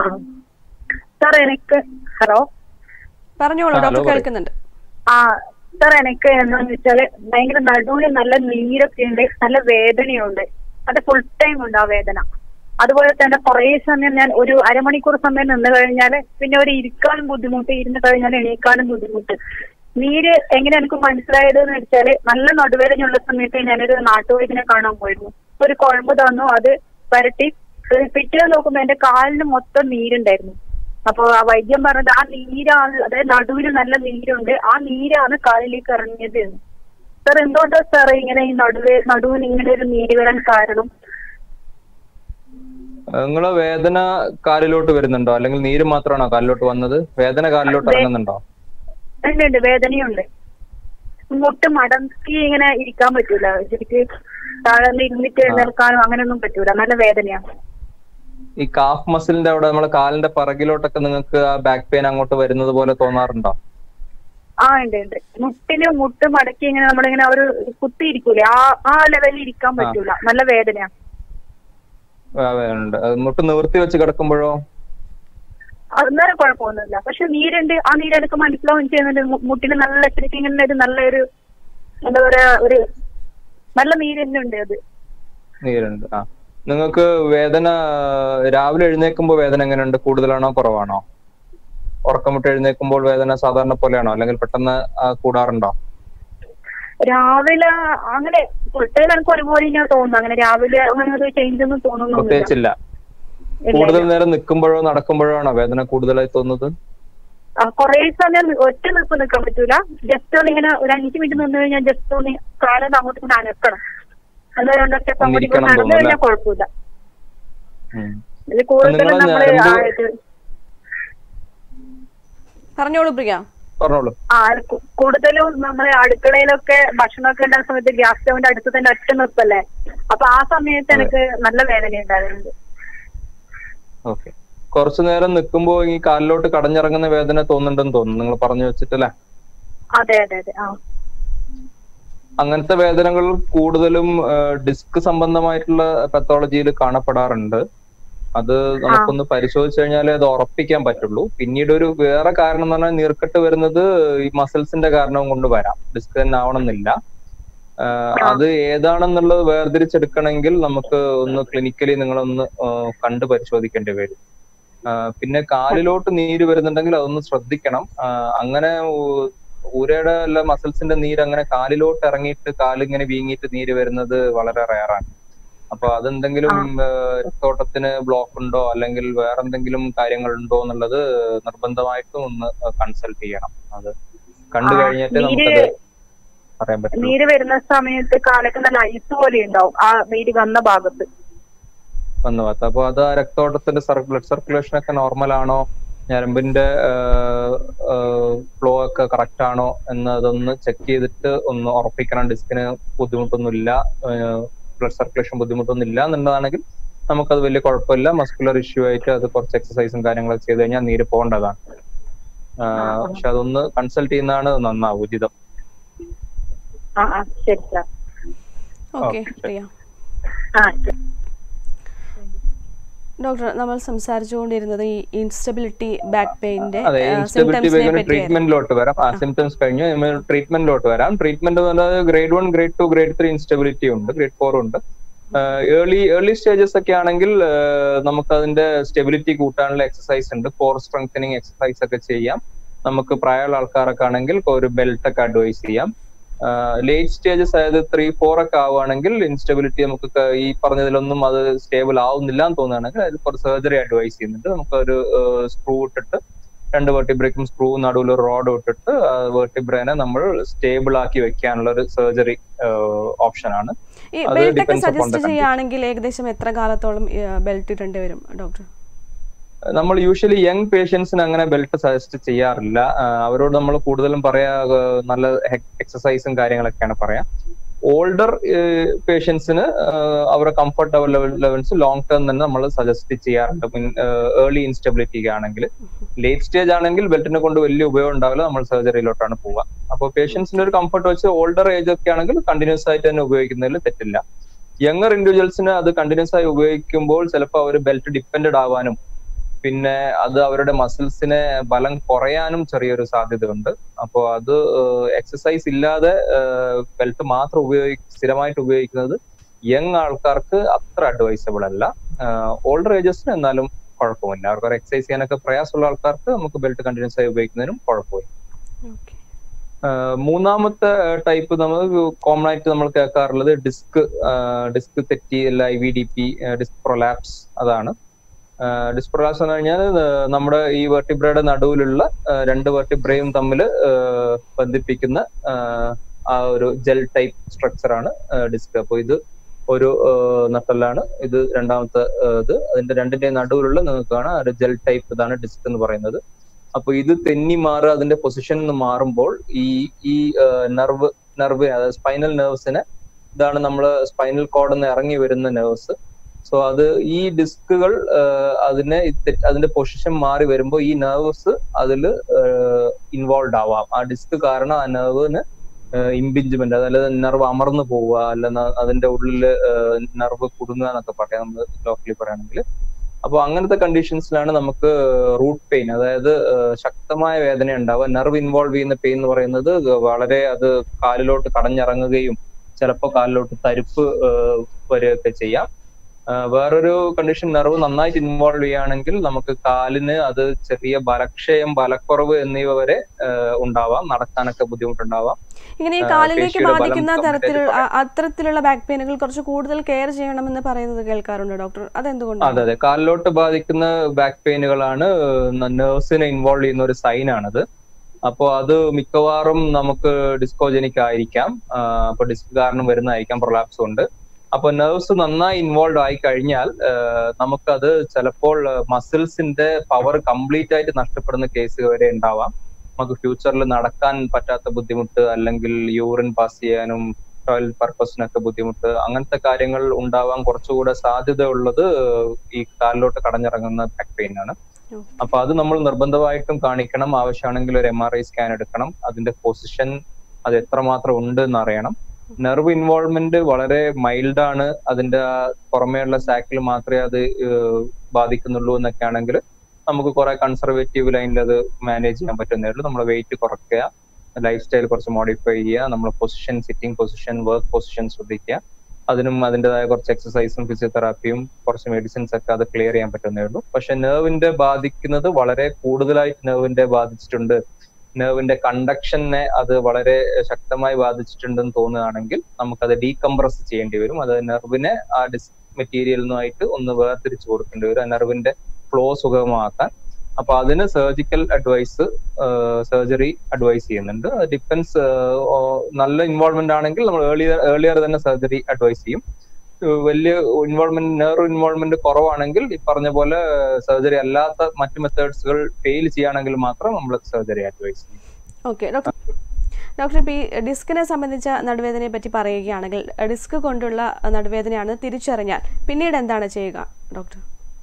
Speaker 3: സാർ എനിക്ക് ഹലോ
Speaker 1: പറഞ്ഞോളൂ
Speaker 2: ആ,
Speaker 1: ഡോക്ടർ
Speaker 2: hello, പറയൂ.
Speaker 1: കേൾക്കുന്നുണ്ട്
Speaker 3: ആ സാർ എനിക്ക് എന്താന്ന് വെച്ചാല് ഭയങ്കര നടുവിന് നല്ല നീരൊക്കെ ഉണ്ട് നല്ല വേദനയുണ്ട് അത് ഫുൾ ടൈം ഉണ്ട് ആ വേദന അതുപോലെ തന്നെ കുറേ സമയം ഞാൻ ഒരു അരമണിക്കൂർ സമയം നിന്ന് കഴിഞ്ഞാൽ പിന്നെ ഒരു ഇരിക്കാനും ബുദ്ധിമുട്ട് ഇരുന്ന് കഴിഞ്ഞാൽ എണീക്കാനും ബുദ്ധിമുട്ട് നീര് എങ്ങനെ എനിക്ക് മനസ്സിലായത് എന്ന് വെച്ചാല് നല്ല നടുവേദനയുള്ള സമയത്ത് ഞാനൊരു നാട്ടുവൈദ്യനെ കാണാൻ പോയിരുന്നു ഒരു കുഴമ്പ് തന്നു അത് പരട്ടി പിറ്റേ നോക്കുമ്പോ എന്റെ കാലിന് മൊത്തം നീരുണ്ടായിരുന്നു അപ്പൊ ആ വൈദ്യം പറഞ്ഞത് ആ നീരാണ് അതായത് നടുവിന് നല്ല നീരുണ്ട് ആ നീരാണ് കാലിലേക്ക് ഇറങ്ങിയത് എന്ന് സാർ എന്തുകൊണ്ടാ സാർ ഇങ്ങനെ ഈ നടുവേ നടുവിന് ഇങ്ങനെ ഒരു നീര് വരാൻ കാരണം
Speaker 2: നിങ്ങളെ വേദന കാലിലോട്ട് വരുന്നുണ്ടോ അല്ലെങ്കിൽ നീര് മാത്രമാണോ കാലിലോട്ട് വന്നത് വേദന കാലിലോട്ട്
Speaker 3: വേ-
Speaker 2: ഇറങ്ങുന്നുണ്ടോ
Speaker 3: ഉണ്ട് ഉണ്ട് വേദനയുണ്ട് മുട്ട് മടക്കി ഇങ്ങനെ ഇരിക്കാൻ പറ്റൂല ശരിക്ക് താഴെ നിന്ന് ഇരുന്നിട്ട് എഴുന്നേൽക്കാനോ അങ്ങനെയൊന്നും പറ്റൂല നല്ല വേദനയാണ്
Speaker 2: ഈ കാഫ് മസിലിന്റെ അവിടെ നമ്മളെ കാലിന്റെ പിറകിലോട്ടൊക്കെ നിങ്ങൾക്ക് ആ ബാക്ക് പെയിൻ അങ്ങോട്ട് വരുന്നത് പോലെ തോന്നാറുണ്ടോ
Speaker 3: ആ ഉണ്ട് ഉണ്ട് മുട്ടിന് മുട്ട് മടക്കി ഇങ്ങനെ നമ്മളിങ്ങനെ ഒരു കുത്തി ഇരിക്കൂലേ ആ ആ ലെവലിൽ ഇരിക്കാൻ പറ്റൂല നല്ല വേദനയാണ്
Speaker 2: ആ, ഉണ്ട് അത് മുട്ട് നിവർത്തി വെച്ച് കിടക്കുമ്പോഴോ
Speaker 3: അന്നേരം കുഴപ്പമൊന്നുമില്ല പക്ഷെ നീരുണ്ട് ആ നീര് എനിക്ക് മനസ്സിലാവും ചെയ്യുന്നുണ്ട് മു- മുട്ടിന് നല്ല ശരിക്കും ഇങ്ങനെ ഒരു നല്ലൊരു എന്താ പറയാ ഒരു നല്ല നീര് തന്നെ ഉണ്ട് അത്
Speaker 2: നീരുണ്ട് ആ നിങ്ങൾക്ക് വേദന രാവിലെ എഴുന്നേൽക്കുമ്പോൾ വേദന എങ്ങനെയുണ്ട് കൂടുതലാണോ കുറവാണോ ഉറക്കം വിട്ട് എഴുന്നേൽക്കുമ്പോൾ വേദന സാധാരണ പോലെയാണോ അല്ലെങ്കിൽ പെട്ടെന്ന് ആ, കൂടാറുണ്ടോ
Speaker 3: രാവിലെ അങ്ങനെ ഫുൾ ടൈം എനിക്ക് ഒരുപോലെ ഞാൻ തോന്നുന്നു അങ്ങനെ രാവിലെ അങ്ങനെ ഒരു ചേഞ്ച് ഒന്നും തോന്നുന്നൊന്നുമില്ല
Speaker 2: പ്രത്യേകിച്ചില്ല
Speaker 3: ഇല്ല,
Speaker 2: കൂടുതൽ
Speaker 3: ഇല്ല.
Speaker 2: നേരം നിൽക്കുമ്പോഴോ നടക്കുമ്പോഴോ ആണോ വേദന കൂടുതലായി തോന്നുന്നത്
Speaker 3: കൊറേ സമയം ഒറ്റ നിൽപ്പ് നിൽക്കാൻ പറ്റൂല ജസ്റ്റ് ഒന്ന് ഇങ്ങനെ ഒരു അഞ്ച് മിനിറ്റ് നിന്ന് കഴിഞ്ഞാൽ ജസ്റ്റ് ഒന്ന് കാലം അങ്ങോട്ട് ഇങ്ങനെ അനക്കണം അതുകൊണ്ട് ഒറ്റ അങ്ങോട്ട്
Speaker 2: ഒന്നിരിക്കണം
Speaker 3: നടന്നു
Speaker 2: തോന്നുന്നു
Speaker 3: കഴിഞ്ഞാൽ കുഴപ്പമില്ല
Speaker 2: ഉം.
Speaker 3: ഇത് കൂടുതലും
Speaker 2: നിങ്ങളെ
Speaker 3: നമ്മള്
Speaker 2: ഞരമ്പ്
Speaker 3: ആ ഇത്
Speaker 1: പറഞ്ഞോളൂ പ്രിയ
Speaker 2: പറഞ്ഞോളൂ
Speaker 3: ആ കു- കൂടുതലും നമ്മള് അടുക്കളയിലൊക്കെ ഭക്ഷണമൊക്കെ ഉണ്ടാകുന്ന സമയത്ത് ഗ്യാസ് സ്റ്റവിന്റെ അടുത്ത് തന്നെ ഒറ്റ നിൽപ്പല്ലേ അപ്പൊ ആ സമയത്ത് എനിക്ക് നല്ല വേദന ഉണ്ടാകുന്നുണ്ട്
Speaker 2: ഓക്കെ കുറച്ചു നേരം നിൽക്കുമ്പോൾ ഈ കാലിലോട്ട് കടഞ്ഞിറങ്ങുന്ന വേദന തോന്നുന്നുണ്ടെന്ന് തോന്നുന്നു നിങ്ങൾ പറഞ്ഞു വെച്ചിട്ടല്ലേ
Speaker 3: അതെ അതെ അതെ ആ
Speaker 2: അങ്ങനത്തെ വേദനകൾ കൂടുതലും ഡിസ്ക് സംബന്ധമായിട്ടുള്ള പത്തോളജിയിൽ കാണപ്പെടാറുണ്ട് അത് നമുക്കൊന്ന് പരിശോധിച്ചു കഴിഞ്ഞാലേ അത് ഉറപ്പിക്കാൻ പറ്റുള്ളൂ പിന്നീട് ഒരു വേറെ കാരണം എന്ന് പറഞ്ഞാൽ നീർക്കെട്ട് വരുന്നത് ഈ മസിൽസിന്റെ കാരണം കൊണ്ട് വരാം ഡിസ്ക് തന്നെ ആവണമെന്നില്ല ആ, അത് ഏതാണെന്നുള്ളത് വേർതിരിച്ചെടുക്കണമെങ്കിൽ നമുക്ക് ഒന്ന് ക്ലിനിക്കലി നിങ്ങളൊന്ന് ആ, കണ്ട് പരിശോധിക്കേണ്ടി വരും ആ, പിന്നെ കാലിലോട്ട് നീര് വരുന്നുണ്ടെങ്കിൽ അതൊന്ന് ശ്രദ്ധിക്കണം ആ, അങ്ങനെ ഊ- ഊരയുടെ അല്ല മസിൽസിന്റെ നീര് അങ്ങനെ കാലിലോട്ട് ഇറങ്ങിയിട്ട് കാലിങ്ങനെ വീങ്ങിയിട്ട് നീര് വരുന്നത് വളരെ റയറാണ് അപ്പൊ അതെന്തെങ്കിലും ആ, രക്തോട്ടത്തിന് ബ്ലോക്ക് ഉണ്ടോ അല്ലെങ്കിൽ വേറെ എന്തെങ്കിലും കാര്യങ്ങളുണ്ടോ എന്നുള്ളത് നിർബന്ധമായിട്ടും ഒന്ന് കൺസൾട്ട് ചെയ്യണം അത് കണ്ടു
Speaker 3: ആ,
Speaker 2: കഴിഞ്ഞിട്ട്
Speaker 3: നീര്
Speaker 2: നമുക്കത് പറയാൻ പറ്റുള്ളൂ
Speaker 3: നീര് വരുന്ന സമയത്ത് കാലൊക്കെ നല്ല ഐസ് പോലെ ഉണ്ടാവും ആ നീര് വന്ന ഭാഗത്ത്
Speaker 2: വന്നു ഭാഗത്ത് അപ്പൊ അത് ആ രക്തോട്ടത്തിന്റെ ബ്ലഡ് സർക്കുലേഷൻ ഒക്കെ നോർമൽ ആണോ ഞരമ്പിന്റെ ഫ്ലോ ഒക്കെ കറക്റ്റ് ആണോ എന്ന് അതൊന്ന് ചെക്ക് ചെയ്തിട്ട് ഒന്ന് ഉറപ്പിക്കണം ഡിസ്കിന് ബുദ്ധിമുട്ടൊന്നുമില്ല ബ്ലഡ് സർക്കുലേഷൻ ബുദ്ധിമുട്ടൊന്നും ഇല്ല എന്നുള്ളതാണെങ്കിൽ നമുക്കത് വലിയ കുഴപ്പമില്ല മസ്കുലർ ഇഷ്യൂ ആയിട്ട് അത് കുറച്ച് എക്സസൈസും കാര്യങ്ങളൊക്കെ ചെയ്ത് കഴിഞ്ഞാൽ നീര് പോകേണ്ടതാണ് ആ, പക്ഷെ അതൊന്ന് കൺസൾട്ട് ചെയ്യുന്നതാണ് നന്നാവും ഉചിതം
Speaker 3: ആ ആ ശരി സാർ
Speaker 1: ഓക്കെ
Speaker 2: Okay.
Speaker 1: പ്രിയ
Speaker 3: ആ ശരി
Speaker 1: ഡോക്ടർ നമ്മൾ സംസാരിച്ചുകൊണ്ടിരുന്നത് ഈ ഇൻസ്റ്റബിലിറ്റി ബാക്ക് പെയിന്റെ
Speaker 2: അതെ ഇൻസ്റ്റബിലിറ്റി
Speaker 1: സിംറ്റംസിനെ പറ്റിയായിരുന്നു
Speaker 2: ട്രീറ്റ്മെന്റിലോട്ട് വരാം ആ സിംറ്റംസ് കഴിഞ്ഞ് ട്രീറ്റ്മെന്റിലോട്ട് വരാം treatment grade one grade two grade three instability ഉണ്ട് ഗ്രേഡ് ഫോർ ഉണ്ട് ഏർലി ഏർലി സ്റ്റേജസ് ഒക്കെ ആണെങ്കിൽ നമുക്ക് അതിന്റെ സ്റ്റെബിലിറ്റി കൂട്ടാനുള്ള എക്സസൈസ് ഉണ്ട് കോർ സ്ട്രെങ്തനിങ് എക്സസൈസ് ഒക്കെ ചെയ്യാം നമുക്ക് പ്രായമുള്ള ആൾക്കാരൊക്കെ ആണെങ്കിൽ ഒരു ബെൽറ്റ് ഒക്കെ അഡ്വൈസ് ചെയ്യാം ലേറ്റ് സ്റ്റേജസ് അതായത് ത്രീ ഫോർ ഒക്കെ ആവുകയാണെങ്കിൽ ഇൻസ്റ്റബിലിറ്റി നമുക്ക് ക- ഈ പറഞ്ഞതിലൊന്നും അത് സ്റ്റേബിൾ ആവുന്നില്ല എന്ന് തോന്നുകയാണെങ്കിൽ അതിൽ കുറച്ച് സർജറി അഡ്വൈസ് ചെയ്യുന്നുണ്ട് നമുക്ക് ഒരു സ്ക്രൂ ഇട്ടിട്ട് രണ്ട് വെർട്ടിബ്രേക്കും സ്ക്രൂ നടുവിൽ ഒരു റോഡ് ഇട്ടിട്ട് വെർട്ടിബ്രേനെ നമ്മൾ സ്റ്റേബിൾ ആക്കി വെക്കാനുള്ള ഒരു സർജറി ഓപ്ഷൻ ആണ്
Speaker 1: ഈ
Speaker 2: അത്
Speaker 1: ബെൽറ്റ് ഒക്കെ
Speaker 2: depends upon the
Speaker 1: suggest
Speaker 2: condition.
Speaker 1: ചെയ്യുകയാണെങ്കിൽ ഏകദേശം എത്ര കാലത്തോളം ബെൽറ്റ് ഇടേണ്ടി വരും ഡോക്ടർ
Speaker 2: നമ്മൾ യൂഷ്വലി യങ് പേഷ്യൻസിന് അങ്ങനെ ബെൽറ്റ് സജസ്റ്റ് ചെയ്യാറില്ല ആ, അവരോട് നമ്മൾ കൂടുതലും പറയാ ആ, നല്ല എക്സസൈസും കാര്യങ്ങളൊക്കെയാണ് പറയാ ഓൾഡർ പേഷ്യൻസിന് അവരുടെ കംഫർട്ട് ലെവൽസ് ലോങ് ടേം തന്നെ നമ്മൾ സജസ്റ്റ് ചെയ്യാറുണ്ട് ഏർലി ഇൻസ്റ്റബിലിറ്റി ആണെങ്കിൽ ലേറ്റ് സ്റ്റേജ് ആണെങ്കിൽ ബെൽറ്റിനെ കൊണ്ട് വലിയ ഉപയോഗം ഉണ്ടാവില്ല നമ്മൾ സർജറിയിലോട്ടാണ് പോവുക അപ്പോൾ പേഷ്യൻസിന്റെ ഒരു കംഫർട്ട് വെച്ച് ഓൾഡർ ഏജ് ഒക്കെ ആണെങ്കിൽ കണ്ടിന്യൂസ് ആയിട്ട് തന്നെ ഉപയോഗിക്കുന്നതിൽ തെറ്റില്ല യങ്ങർ ഇൻഡിവിജ്വൽസിന് അത് കണ്ടിന്യൂസ് ആയി ഉപയോഗിക്കുമ്പോൾ ചിലപ്പോൾ അവർ ബെൽറ്റ് ഡിപ്പെൻഡഡ് ആവാനും പിന്നെ അത് അവരുടെ മസിൽസിനെ ബലം കുറയാനും ചെറിയൊരു സാധ്യതയുണ്ട് അപ്പോൾ അത് എക്സസൈസ് ഇല്ലാതെ ബെൽറ്റ് മാത്രം ഉപയോഗി സ്ഥിരമായിട്ട് ഉപയോഗിക്കുന്നത് യങ് ആൾക്കാർക്ക് അത്ര അഡ്വൈസബിൾ അല്ല ഓൾഡർ ഏജസിന് എന്നാലും കുഴപ്പമില്ല അവർക്ക് എക്സസൈസ് ചെയ്യാനൊക്കെ പ്രയാസമുള്ള ആൾക്കാർക്ക് നമുക്ക് ബെൽറ്റ് കണ്ടിന്യൂസ് ആയി ഉപയോഗിക്കുന്നതിനും കുഴപ്പമില്ല
Speaker 1: ഓക്കെ
Speaker 2: ആഹ് മൂന്നാമത്തെ ടൈപ്പ് നമ്മൾ കോമൺ ആയിട്ട് നമ്മൾ കേൾക്കാറുള്ളത് ഡിസ്ക് ഡിസ്ക് തെറ്റി അല്ല I V D P disc prolapse അതാണ് ഡിസ്ക് പ്രൊലാപ്സ് എന്ന് കഴിഞ്ഞാൽ ആഹ് നമ്മുടെ ഈ വെർട്ടിബ്രയുടെ നടുവിലുള്ള ആഹ് രണ്ട് വെർട്ടിബ്രയും തമ്മിൽ ബന്ധിപ്പിക്കുന്ന ആഹ് ആ ഒരു ജെൽ ടൈപ്പ് സ്ട്രക്ചർ ആണ് ഡിസ്ക് അപ്പോൾ ഇത് ഒരു നട്ടലാണ് ഇത് രണ്ടാമത്തെ ആഹ് ഇത് അതിന്റെ രണ്ടിന്റെ നടുവിലുള്ള നിങ്ങൾക്ക് കാണാം ഒരു ജെൽ ടൈപ്പ് ഇതാണ് ഡിസ്ക് എന്ന് പറയുന്നത് അപ്പൊ ഇത് തെന്നി മാറുക അതിന്റെ പൊസിഷൻ നിന്ന് മാറുമ്പോൾ ഈ ഈ നെർവ് നെർവ് അതായത് സ്പൈനൽ നെർവ്സിനെ ഇതാണ് നമ്മൾ സ്പൈനൽ കോഡിൽ നിന്ന് ഇറങ്ങി വരുന്ന നെർവ്സ് സോ അത് ഈ ഡിസ്കുകൾ അതിനെ ഇത് അതിന്റെ പൊസിഷൻ മാറി വരുമ്പോൾ ഈ നെർവ്സ് അതിൽ ഇൻവോൾവ് ആവാം ആ ഡിസ്ക് കാരണം ആ നെർവിന് ഇമ്പിഞ്ച്മെന്റ് അതായത് നെർവ് അമർന്നു പോവുക അല്ല അതിന്റെ ഉള്ളിൽ നെർവ് കുടുങ്ങുക എന്നൊക്കെ പറയാം നമ്മൾ ലോക്കലി പറയുകയാണെങ്കിൽ അപ്പോൾ അങ്ങനത്തെ കണ്ടീഷൻസിലാണ് നമുക്ക് റൂട്ട് പെയിൻ അതായത് ഏഹ് ശക്തമായ വേദന ഉണ്ടാവുക നെർവ് ഇൻവോൾവ് ചെയ്യുന്ന പെയിൻ എന്ന് പറയുന്നത് വളരെ അത് കാലിലോട്ട് കടഞ്ഞിറങ്ങുകയും ചിലപ്പോൾ കാലിലോട്ട് തരിപ്പ് ഏഹ് വരികയൊക്കെ ചെയ്യാം ആ, വേറൊരു കണ്ടീഷൻ നെർവ് നന്നായിട്ട് ഇൻവോൾവ് ചെയ്യുകയാണെങ്കിൽ നമുക്ക് കാലിന് അത് ചെറിയ ബലക്ഷയം ബലക്കുറവ് എന്നിവ വരെ ആ, ഉണ്ടാവാം നടക്കാനൊക്കെ ബുദ്ധിമുട്ടുണ്ടാവാം
Speaker 1: ഇങ്ങനെ ഈ
Speaker 2: ആ,
Speaker 1: കാലിലേക്ക്
Speaker 2: പേശിയുടെ ബലം
Speaker 1: ബാധിക്കുന്ന
Speaker 2: complete ആയിട്ട്
Speaker 1: തരത്തിലുള്ള അ- അത്തരത്തിലുള്ള ബാക്ക് പെയിനുകൾ കുറച്ച് കൂടുതൽ കെയർ ചെയ്യണമെന്ന് പറയുന്നത് കേൾക്കാറുണ്ട് ഡോക്ടർ
Speaker 2: അതെ
Speaker 1: അതെന്തുകൊണ്ടാണ്
Speaker 2: അതെ കാലിലോട്ട് ബാധിക്കുന്ന ബാക്ക് പെയിനുകളാണ് നെർവ്സിനെ ഇൻവോൾവ് ചെയ്യുന്ന ഒരു സൈൻ ആണത് അപ്പോൾ അത് മിക്കവാറും നമുക്ക് ഡിസ്കോജനിക് ആയിരിക്കാം ആഹ് അപ്പൊ ഡിസ്ക് കാരണം വരുന്നതായിരിക്കാം പ്രൊലാപ്സ് കൊണ്ട് അപ്പൊ നെർവ്സ് നന്നായി ഇൻവോൾവ് ആയി കഴിഞ്ഞാൽ ആഹ് നമുക്കത് ചിലപ്പോൾ മസിൽസിന്റെ പവർ കംപ്ലീറ്റ് ആയിട്ട് നഷ്ടപ്പെടുന്ന കേസ് വരെ ഉണ്ടാവാം നമുക്ക് ഫ്യൂച്ചറിൽ നടക്കാൻ പറ്റാത്ത ബുദ്ധിമുട്ട് അല്ലെങ്കിൽ യൂറിൻ പാസ് ചെയ്യാനും ടോയ്ലറ്റ് പർപ്പസിനൊക്കെ ബുദ്ധിമുട്ട് അങ്ങനത്തെ കാര്യങ്ങൾ ഉണ്ടാവാൻ കുറച്ചുകൂടെ സാധ്യത ഉള്ളത് ഈ കാലിലോട്ട് കടഞ്ഞിറങ്ങുന്ന ബാക്ക് പെയിൻ ആണ്
Speaker 1: ഉം.
Speaker 2: അപ്പൊ അത് നമ്മൾ നിർബന്ധമായിട്ടും കാണിക്കണം ആവശ്യമാണെങ്കിൽ ഒരു എം ആർ ഐ സ്കാൻ എടുക്കണം അതിന്റെ പൊസിഷൻ അത് എത്രമാത്രം ഉണ്ട് എന്ന് അറിയണം നെർവ് ഇൻവോൾവ്മെന്റ് വളരെ മൈൽഡ് ആണ് അതിന്റെ ആ പുറമേയുള്ള സാക്കിൽ മാത്രമേ അത് ഏഹ്, ബാധിക്കുന്നുള്ളൂ എന്നൊക്കെ ആണെങ്കിൽ നമുക്ക് കുറെ കൺസർവേറ്റീവ് ലൈനിൽ അത് മാനേജ് ചെയ്യാൻ പറ്റുന്നേ ഉള്ളൂ നമ്മൾ വെയിറ്റ് കുറയ്ക്കുക ലൈഫ് സ്റ്റൈൽ കുറച്ച് മോഡിഫൈ ചെയ്യുക നമ്മൾ position sitting position work position ശ്രദ്ധിക്കുക അതിനും അതിൻ്റെതായ കുറച്ച് എക്സസൈസും ഫിസിയോതെറാപ്പിയും കുറച്ച് മെഡിസിൻസ് ഒക്കെ അത് ക്ലിയർ ചെയ്യാൻ പറ്റുന്നേ ഉള്ളൂ പക്ഷെ നെർവിന്റെ ബാധിക്കുന്നത് വളരെ കൂടുതലായിട്ട് നെർവിന്റെ ബാധിച്ചിട്ടുണ്ട് നെർവിന്റെ കണ്ടക്ഷനെ അത് വളരെ ശക്തമായി ബാധിച്ചിട്ടുണ്ടെന്ന് തോന്നുകയാണെങ്കിൽ നമുക്കത് ഡീകംപ്രസ് ചെയ്യേണ്ടി വരും അത് നെർവിനെ ആ ഡിസ് മെറ്റീരിയലിനുമായിട്ട് ഒന്ന് വേർതിരിച്ചു കൊടുക്കേണ്ടി വരും ആ നെർവിന്റെ ഫ്ലോ സുഗമമാക്കാൻ അപ്പൊ അതിന് സർജിക്കൽ അഡ്വൈസ് സർജറി അഡ്വൈസ് ചെയ്യുന്നുണ്ട് ഡിപ്പെൻസ് നല്ല ഇൻവോൾവ്മെന്റ് ആണെങ്കിൽ നമ്മൾ ഏർലിയർ ഏർലിയർ തന്നെ സർജറി അഡ്വൈസ് ചെയ്യും ഏഹ് വലിയ ഇൻവോൾവ്മെന്റ് നെർവ് ഇൻവോൾവ്മെന്റ് കുറവാണെങ്കിൽ ഈ പറഞ്ഞ പോലെ സർജറി അല്ലാത്ത മറ്റു മെത്തേഡ്സുകൾ ഫെയിൽ ചെയ്യുകയാണെങ്കിൽ മാത്രം നമ്മൾ സർജറി അഡ്വൈസ് ചെയ്യും
Speaker 1: ഓക്കെ ഡോക്ടർ ഡോക്ടർ ഇപ്പോൾ ഈ ഡിസ്കിനെ സംബന്ധിച്ച നടുവേദനയെ പറ്റി പറയുകയാണെങ്കിൽ ഡിസ്ക് കൊണ്ടുള്ള നടുവേദനയാണ് തിരിച്ചറിഞ്ഞാൽ പിന്നീട് എന്താണ് ചെയ്യുക ഡോക്ടർ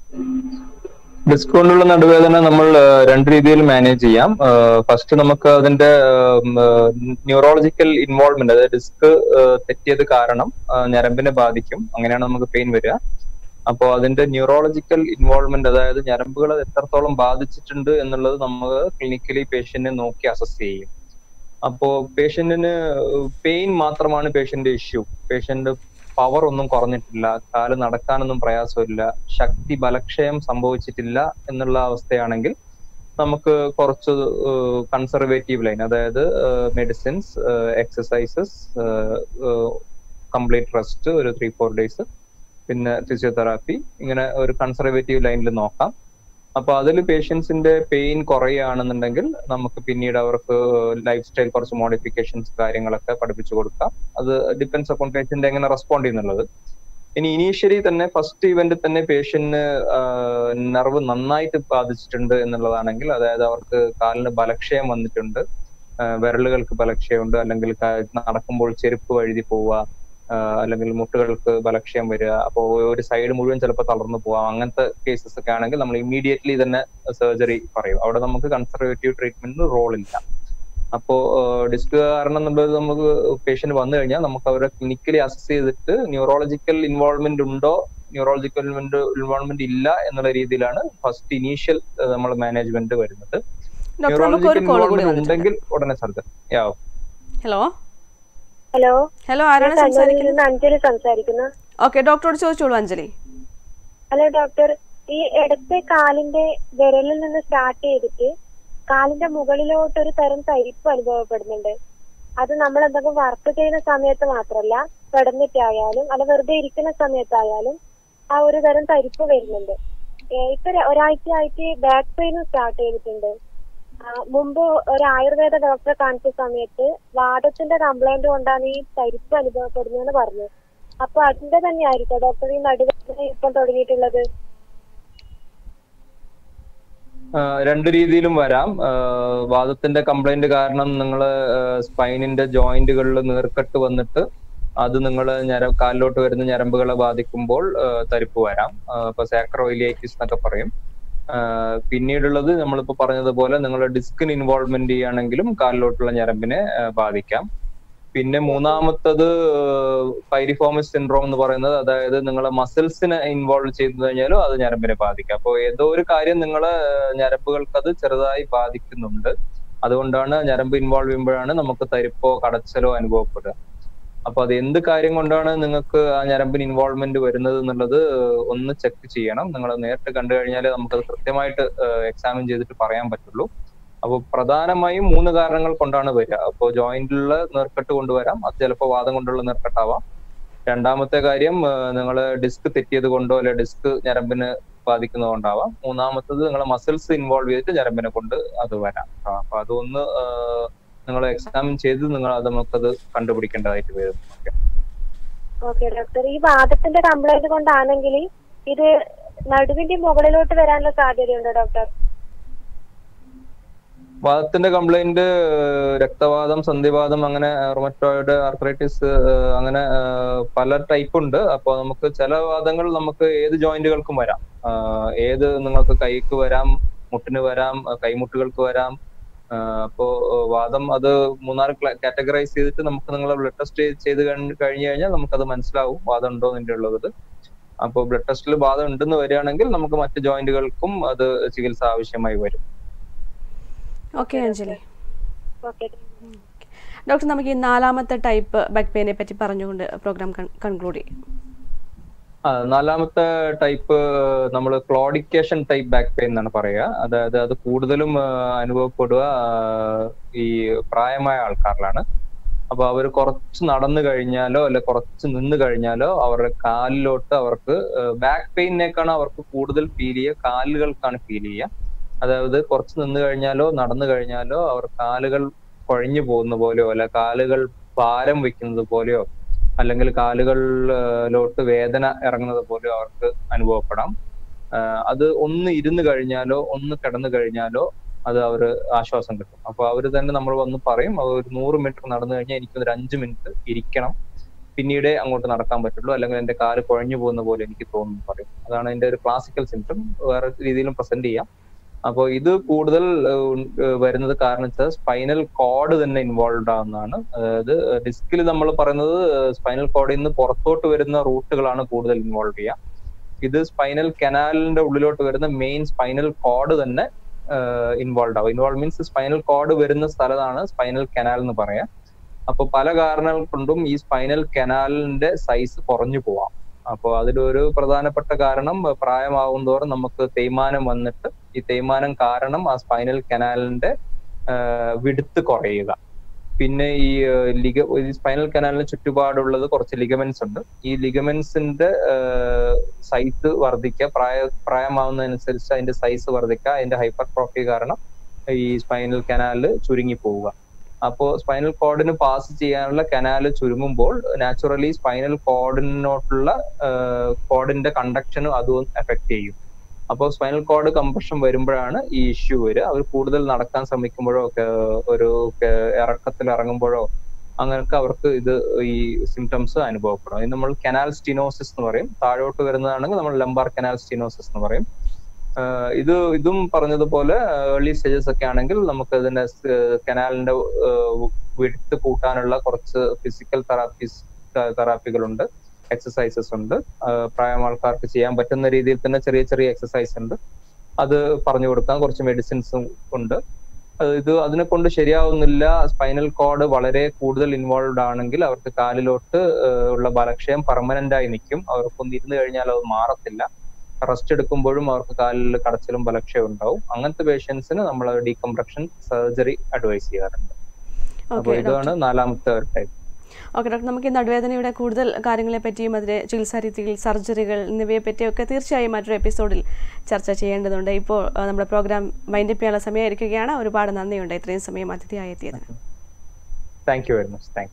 Speaker 2: ഡിസ്ക് കൊണ്ടുള്ള നടുവേദന നമ്മൾ ആ, രണ്ട് രീതിയിൽ മാനേജ് ചെയ്യാം ഫസ്റ്റ് നമുക്ക് അതിന്റെ ന്യൂറോളജിക്കൽ ഇൻവോൾവ്മെന്റ് അതായത് ഡിസ്ക് തെറ്റിയത് കാരണം ആ, ഞരമ്പിനെ ബാധിക്കും അങ്ങനെയാണ് നമുക്ക് പെയിൻ വരിക അപ്പോൾ അതിന്റെ ന്യൂറോളജിക്കൽ ഇൻവോൾവ്മെന്റ് അതായത് ഞരമ്പുകൾ അത് എത്രത്തോളം ബാധിച്ചിട്ടുണ്ട് എന്നുള്ളത് നമ്മൾ ക്ലിനിക്കലി പേഷ്യന്റിനെ നോക്കി അസസ് ചെയ്യും അപ്പോ പേഷ്യന്റിന് പെയിൻ മാത്രമാണ് പേഷ്യന്റ് ഇഷ്യൂ പേഷ്യന്റ് പവർ ഒന്നും കുറഞ്ഞിട്ടില്ല കാല് നടക്കാനൊന്നും പ്രയാസമില്ല ശക്തി ബലക്ഷയം സംഭവിച്ചിട്ടില്ല എന്നുള്ള അവസ്ഥയാണെങ്കിൽ നമുക്ക് കുറച്ച് കൺസർവേറ്റീവ് ലൈൻ അതായത് മെഡിസിൻസ് എക്സസൈസസ് കംപ്ലീറ്റ് റെസ്റ്റ് ഒരു ത്രീ ഫോർ ഡേയ്സ് പിന്നെ ഫിസിയോതെറാപ്പി ഇങ്ങനെ ഒരു കൺസർവേറ്റീവ് ലൈനിൽ നോക്കാം അപ്പൊ അതിൽ പേഷ്യൻസിന്റെ പെയിൻ കുറയുകയാണെന്നുണ്ടെങ്കിൽ നമുക്ക് പിന്നീട് അവർക്ക് ലൈഫ് സ്റ്റൈൽ കുറച്ച് മോഡിഫിക്കേഷൻസ് കാര്യങ്ങളൊക്കെ പഠിപ്പിച്ചു കൊടുക്കാം അത് ഡിപ്പെൻസ് അപ്പോൺ പേഷ്യന്റ് എങ്ങനെ റെസ്പോണ്ട് ചെയ്യുന്നുള്ളത് ഇനി ഇനീഷ്യലി തന്നെ ഫസ്റ്റ് ഇവന്റ് തന്നെ പേഷ്യന്റിന് നെർവ് നന്നായിട്ട് ബാധിച്ചിട്ടുണ്ട് എന്നുള്ളതാണെങ്കിൽ അതായത് അവർക്ക് കാലിന് ബലക്ഷയം വന്നിട്ടുണ്ട് ആ, വിരലുകൾക്ക് ബലക്ഷയമുണ്ട് അല്ലെങ്കിൽ ക- നടക്കുമ്പോൾ ചെരുപ്പ് വഴുതി പോവുക ആ, അല്ലെങ്കിൽ മുട്ടുകൾക്ക് ബലക്ഷയം വരിക അപ്പോൾ ഒരു സൈഡ് മുഴുവൻ ചിലപ്പോൾ തളർന്നു പോവാം അങ്ങനത്തെ കേസസ് ഒക്കെ ആണെങ്കിൽ നമ്മൾ ഇമ്മീഡിയറ്റ്ലി തന്നെ സർജറി പറയും അവിടെ നമുക്ക് കൺസർവേറ്റീവ് ട്രീറ്റ്മെന്റിന് റോൾ ഇല്ല അപ്പോ ഡിസ്ക് കാരണം എന്നുള്ളത് നമുക്ക് പേഷ്യന്റ് വന്നു കഴിഞ്ഞാൽ നമുക്ക് അവരെ ക്ലിനിക്കലി അസസ് ചെയ്തിട്ട് ന്യൂറോളജിക്കൽ ഇൻവോൾവ്മെന്റ് ഉണ്ടോ ന്യൂറോളജിക്കൽ ഇൻവോൾവ്മെന്റ് ഇല്ല എന്നുള്ള രീതിയിലാണ് ഫസ്റ്റ് ഇനീഷ്യൽ നമ്മൾ മാനേജ്മെന്റ് വരുന്നത്
Speaker 1: ഡോക്ടർ നമുക്ക് ഒരു കോൾ കൂടി വന്നിട്ടുണ്ട്
Speaker 2: ഉണ്ടെങ്കിൽ ഉടനെ സർജറി യാവും
Speaker 1: ഹലോ
Speaker 3: ഹലോ
Speaker 1: ഹലോ ആരാണ്
Speaker 3: ഞാൻ കണ്ണൂരിൽ
Speaker 1: സംസാരിക്കുന്നത്
Speaker 3: നിന്ന് അഞ്ജലി സംസാരിക്കുന്നു
Speaker 1: ഓക്കെ ഡോക്ടറോട് ചോദിച്ചോളൂ അഞ്ജലി
Speaker 3: ഹലോ ഡോക്ടർ ഈ ഇടത്തെ കാലിന്റെ വിരലിൽ നിന്ന് സ്റ്റാർട്ട് ചെയ്തിട്ട് കാലിന്റെ മുകളിലോട്ട് ഒരു തരം തരിപ്പ് അനുഭവപ്പെടുന്നുണ്ട് അത് നമ്മൾ എന്തെങ്കിലും വർക്ക് ചെയ്യുന്ന സമയത്ത് മാത്രമല്ല കിടന്നിട്ടായാലും അല്ല വെറുതെ ഇരിക്കുന്ന സമയത്തായാലും ആ ഒരു തരം തരിപ്പ് വരുന്നുണ്ട് ഏ, ഇപ്പൊ ര- ഒരാഴ്ചയായിട്ട് ബാക്ക് പെയിനും സ്റ്റാർട്ട് ചെയ്തിട്ടുണ്ട് ആ, മുമ്പ് ഒരു ആയുർവേദ ഡോക്ടറെ കാണിച്ച സമയത്ത് വാദത്തിന്റെ കംപ്ലൈന്റ് കൊണ്ടാണ് ഈ തരിപ്പ് അനുഭവപ്പെടുന്നതെന്ന് പറഞ്ഞു അപ്പൊ അതിന്റെ തന്നെ ആയിരിക്കും ഡോക്ടർ ഈ നടുവേദന ഇപ്പം തുടങ്ങിയിട്ടുള്ളത്
Speaker 2: ആ, രണ്ട് രീതിയിലും വരാം ആ, വാദത്തിന്റെ കംപ്ലൈന്റ് കാരണം നിങ്ങൾ സ്പൈനിന്റെ ജോയിന്റുകളിൽ നീർക്കെട്ട് വന്നിട്ട് അത് നിങ്ങൾ ഞര കാലിലോട്ട് വരുന്ന ഞരമ്പുകളെ ബാധിക്കുമ്പോൾ ആ, തരിപ്പ് വരാം ആ, ഇപ്പൊ സാക്രോയിലിയറ്റിസ് എന്നൊക്കെ പറയും ആ, പിന്നീടുള്ളത് നമ്മളിപ്പോ പറഞ്ഞതുപോലെ നിങ്ങൾ ഡിസ്കിന് ഇൻവോൾവ്മെന്റ് ചെയ്യുകയാണെങ്കിലും കാലിലോട്ടുള്ള ഞരമ്പിനെ ആ, ബാധിക്കാം പിന്നെ മൂന്നാമത്തത് പൈരിഫോമിസ് സിൻഡ്രോം എന്ന് പറയുന്നത് അതായത് നിങ്ങളെ മസിൽസിനെ ഇൻവോൾവ് ചെയ്തു കഴിഞ്ഞാലും അത് ഞരമ്പിനെ ബാധിക്കാം അപ്പോൾ ഏതോ ഒരു കാര്യം നിങ്ങളെ ഞരമ്പുകൾക്ക് അത് ചെറുതായി ബാധിക്കുന്നുണ്ട് അതുകൊണ്ടാണ് ഞരമ്പ് ഇൻവോൾവ് ചെയ്യുമ്പോഴാണ് നമുക്ക് തരിപ്പോ കടച്ചലോ അനുഭവപ്പെടുക അപ്പൊ അത് എന്ത് കാര്യം കൊണ്ടാണ് നിങ്ങൾക്ക് ആ ഞരമ്പിന് ഇൻവോൾവ്മെന്റ് വരുന്നത് എന്നുള്ളത് ഒന്ന് ചെക്ക് ചെയ്യണം നിങ്ങൾ നേരിട്ട് കണ്ടു കഴിഞ്ഞാൽ നമുക്കത് കൃത്യമായിട്ട് എക്സാമിൻ ചെയ്തിട്ട് പറയാൻ പറ്റുള്ളൂ അപ്പോൾ പ്രധാനമായും മൂന്ന് കാരണങ്ങൾ കൊണ്ടാണ് വരിക അപ്പോൾ ജോയിന്റിലുള്ള നീർക്കെട്ട് കൊണ്ടുവരാം അത് ചിലപ്പോൾ വാദം കൊണ്ടുള്ള നീർക്കെട്ടാവാം രണ്ടാമത്തെ കാര്യം നിങ്ങൾ ഡിസ്ക് തെറ്റിയത് കൊണ്ടോ അല്ലെ ഡിസ്ക് ഞരമ്പിന് ബാധിക്കുന്നത് കൊണ്ടാവാം മൂന്നാമത്തത് നിങ്ങളെ മസിൽസ് ഇൻവോൾവ് ചെയ്തിട്ട് ഞരമ്പിനെ കൊണ്ട് അത് വരാം ആ, അപ്പൊ അതൊന്ന് നിങ്ങൾ എക്സാമിൻ ചെയ്ത് നിങ്ങൾ അത് നമുക്കത് കണ്ടുപിടിക്കേണ്ടതായിട്ട് വരും ഓക്കെ
Speaker 3: ഓക്കെ ഡോക്ടർ ഈ വാദത്തിന്റെ കംപ്ലൈന്റ് കൊണ്ടാണെങ്കിൽ ഇത് നടുവിന്റെ മുകളിലോട്ട് വരാനുള്ള സാധ്യതയുണ്ടോ ഡോക്ടർ
Speaker 2: വാദത്തിന്റെ കംപ്ലൈന്റ് രക്തവാദം സന്ധിവാദം അങ്ങനെ റൊമറ്റോയിഡ് ആർത്രൈറ്റിസ് അങ്ങനെ ആ, പല ടൈപ്പ് ഉണ്ട് അപ്പോൾ നമുക്ക് ചില വാദങ്ങൾ നമുക്ക് ഏത് ജോയിന്റുകൾക്കും വരാം ആ, ഏത് നിങ്ങൾക്ക് കൈക്ക് വരാം മുട്ടിന് വരാം ആ, കൈമുട്ടുകൾക്ക് വരാം ആ, അപ്പോ വാദം അത് മൂന്നാല് കാറ്റഗറൈസ് ചെയ്തിട്ട് നമുക്ക് നിങ്ങളെ ബ്ലഡ് ടെസ്റ്റ് ചെയ്ത് കഴിഞ്ഞ് കഴിഞ്ഞ് കഴിഞ്ഞാൽ നമുക്കത് മനസ്സിലാവും വാദം ഉണ്ടോ എന്നിന്റെ ഉള്ളത് അപ്പോൾ ബ്ലഡ് ടെസ്റ്റിൽ വാദം ഉണ്ടെന്ന് വരികയാണെങ്കിൽ നമുക്ക് മറ്റ് ജോയിന്റുകൾക്കും അത് ചികിത്സ ആവശ്യമായി വരും
Speaker 1: ഓക്കെ അഞ്ജലി
Speaker 3: ഓക്കെ
Speaker 1: ഡോക്ടർ നമുക്ക് ഈ നാലാമത്തെ ടൈപ്പ് ബാക്ക് പെയിനെ പറ്റി പറഞ്ഞുകൊണ്ട് പ്രോഗ്രാം കൺക്ലൂഡ് ചെയ്യും
Speaker 2: ആ, നാലാമത്തെ ടൈപ്പ് നമ്മൾ ക്ലോഡിക്കേഷൻ ടൈപ്പ് ബാക്ക് പെയിൻ എന്നാണ് പറയുക അതായത് അത് കൂടുതലും ആ, അനുഭവപ്പെടുക ആ, ഈ പ്രായമായ ആൾക്കാരിലാണ് അപ്പൊ അവർ കുറച്ച് നടന്നു കഴിഞ്ഞാലോ അല്ലെ കുറച്ച് നിന്ന് കഴിഞ്ഞാലോ അവരുടെ കാലിലോട്ട് അവർക്ക് ബാക്ക് പെയിനേക്കാണ് അവർക്ക് കൂടുതൽ ഫീൽ ചെയ്യുക കാലുകൾക്കാണ് ഫീൽ ചെയ്യുക അതായത് കുറച്ച് നിന്ന് കഴിഞ്ഞാലോ നടന്നു കഴിഞ്ഞാലോ അവർ കാലുകൾ കുഴഞ്ഞു പോകുന്ന പോലെയോ അല്ലെ കാലുകൾ ഭാരം വെക്കുന്നത് പോലെയോ അല്ലെങ്കിൽ കാലുകളിലോട്ട് വേദന ഇറങ്ങുന്നത് പോലെയോ അവർക്ക് അനുഭവപ്പെടാം ആഹ് അത് ഒന്ന് ഇരുന്ന് കഴിഞ്ഞാലോ ഒന്ന് കിടന്നു കഴിഞ്ഞാലോ അത് അവർ ആശ്വാസം കിട്ടും അപ്പൊ അവർ തന്നെ നമ്മൾ വന്ന് പറയും "അത് ഒരു നൂറ് മീറ്റർ നടന്നു കഴിഞ്ഞാൽ എനിക്ക് ഒരു അഞ്ച് മിനിറ്റ് ഇരിക്കണം പിന്നീടേ അങ്ങോട്ട് നടക്കാൻ പറ്റുള്ളൂ അല്ലെങ്കിൽ എന്റെ കാല് കുഴഞ്ഞു പോകുന്ന പോലെ എനിക്ക് തോന്നുന്നു പറയും അതാണ് അതിന്റെ ഒരു ക്ലാസിക്കൽ സിംറ്റം വേറെ രീതിയിലും പ്രസന്റ് ചെയ്യാം അപ്പോൾ ഇത് കൂടുതൽ ഏഹ്, ഉൺ- ഏഹ് വരുന്നത് കാരണം വെച്ചാൽ സ്പൈനൽ കോഡ് തന്നെ ഇൻവോൾവ് ആവുന്നതാണ് അതായത് ഡിസ്കിൽ നമ്മൾ പറയുന്നത് സ്പൈനൽ കോഡിൽ നിന്ന് പുറത്തോട്ട് വരുന്ന റൂട്ടുകളാണ് കൂടുതൽ ഇൻവോൾവ് ചെയ്യുക ഇത് സ്പൈനൽ കനാലിന്റെ ഉള്ളിലോട്ട് വരുന്ന മെയിൻ സ്പൈനൽ കോഡ് തന്നെ ഇൻവോൾവ് ആവും ഇൻവോൾവ് മീൻസ് സ്പൈനൽ കോഡ് വരുന്ന സ്ഥലത്താണ് സ്പൈനൽ കനാൽ എന്ന് പറയാം അപ്പൊ പല കാരണങ്ങൾ കൊണ്ടും ഈ സ്പൈനൽ കനാലിന്റെ സൈസ് കുറഞ്ഞു പോവാം അപ്പോൾ അതിലൊരു പ്രധാനപ്പെട്ട കാരണം പ്രായമാകും തോറും നമുക്ക് തേയ്മാനം വന്നിട്ട് ഈ തേയ്മാനം കാരണം ആ സ്പൈനൽ കനാലിന്റെ വിടുത്ത് കുറയുക പിന്നെ ഈ ഏഹ്, ലിഗ ഈ സ്പൈനൽ കനാലിന് ചുറ്റുപാടുള്ളത് കുറച്ച് ലിഗമെന്റ്സ് ഉണ്ട് ഈ ലിഗമെന്റ്സിന്റെ സൈസ് വർദ്ധിക്കുക പ്രായ പ്രായമാവുന്നതനുസരിച്ച് അതിന്റെ സൈസ് വർദ്ധിക്കുക അതിന്റെ ഹൈപ്പർട്രോഫി കാരണം ഈ സ്പൈനൽ കനാല് ചുരുങ്ങി പോവുക അപ്പോൾ സ്പൈനൽ കോഡിന് പാസ് ചെയ്യാനുള്ള കനാല് ചുരുങ്ങുമ്പോൾ നാച്ചുറലി സ്പൈനൽ കോഡിനോട്ടുള്ള കോഡിന്റെ കണ്ടക്ഷനും അതും എഫക്ട് ചെയ്യും അപ്പോൾ സ്പൈനൽ കോഡ് കംപ്രഷൻ വരുമ്പോഴാണ് ഈ ഇഷ്യൂ വരിക അവർ കൂടുതൽ നടക്കാൻ ശ്രമിക്കുമ്പോഴോ ഒക്കെ ഒരു ഒക്കെ ഇറക്കത്തിൽ ഇറങ്ങുമ്പോഴോ അങ്ങനെയൊക്കെ അവർക്ക് ഇത് ഈ സിംറ്റംസ് അനുഭവപ്പെടും ഇത് നമ്മൾ കനാൽ സ്റ്റിനോസിസ് എന്ന് പറയും താഴോട്ട് വരുന്നതാണെങ്കിൽ നമ്മൾ ലംബാർ കനാൽ സ്റ്റിനോസിസ് എന്ന് പറയും ആഹ് ഇത് ഇതും പറഞ്ഞതുപോലെ ഏർലി സ്റ്റേജസ് ഒക്കെ ആണെങ്കിൽ നമുക്ക് ഇതിന്റെ കനാലിന്റെ വിടുത്ത് കൂട്ടാനുള്ള കുറച്ച് ഫിസിക്കൽ തെറാപ്പീസ് തെറാപ്പികളുണ്ട് എക്സസൈസസ് ഉണ്ട് ആഹ് പ്രായം ആൾക്കാർക്ക് ചെയ്യാൻ പറ്റുന്ന രീതിയിൽ തന്നെ ചെറിയ ചെറിയ എക്സസൈസ് ഉണ്ട് അത് പറഞ്ഞു കൊടുക്കാൻ കുറച്ച് മെഡിസിൻസും ഉണ്ട് അത് ഇത് അതിനെ കൊണ്ട് ശരിയാവുന്നില്ല സ്പൈനൽ കോഡ് വളരെ കൂടുതൽ ഇൻവോൾവ് ആണെങ്കിൽ അവർക്ക് കാലിലോട്ട് ആഹ് ഉള്ള ബലക്ഷയം പെർമനന്റ് ആയി നിൽക്കും അവർക്കൊന്ന് ഇരുന്ന് കഴിഞ്ഞാൽ അത് മാറത്തില്ല റെസ്റ്റ് എടുക്കുമ്പോഴും അവർക്ക് കാലിൽ കടച്ചിലും ബലക്ഷയം ഉണ്ടാവും അങ്ങനത്തെ പേഷ്യൻസിന് നമ്മൾ ഡീകംപ്രഷൻ സർജറി അഡ്വൈസ് ചെയ്യാറുണ്ട് അപ്പോൾ
Speaker 1: ഓക്കെ
Speaker 2: ഇതാണ് നാലാമത്തെ ഒരു ടൈപ്പ്
Speaker 1: ഓക്കെ ഡോക്ടർ നമുക്ക് ഈ നടുവേദനയുടെ കൂടുതൽ കാര്യങ്ങളെ പറ്റിയും അതിലെ ചികിത്സാ രീതികൾ സർജറികൾ എന്നിവയെ പറ്റിയൊക്കെ തീർച്ചയായും മറ്റൊരു എപ്പിസോഡിൽ ചർച്ച ചെയ്യേണ്ടതുണ്ട് ഇപ്പോൾ ആ, നമ്മുടെ പ്രോഗ്രാം മൈൻഡപ്പ് ചെയ്യാനുള്ള സമയമായിരിക്കുകയാണ് ഒരുപാട് നന്ദിയുണ്ട് ഇത്രയും സമയം അതിഥിയായി എത്തിയതിന്
Speaker 2: thank you very much thank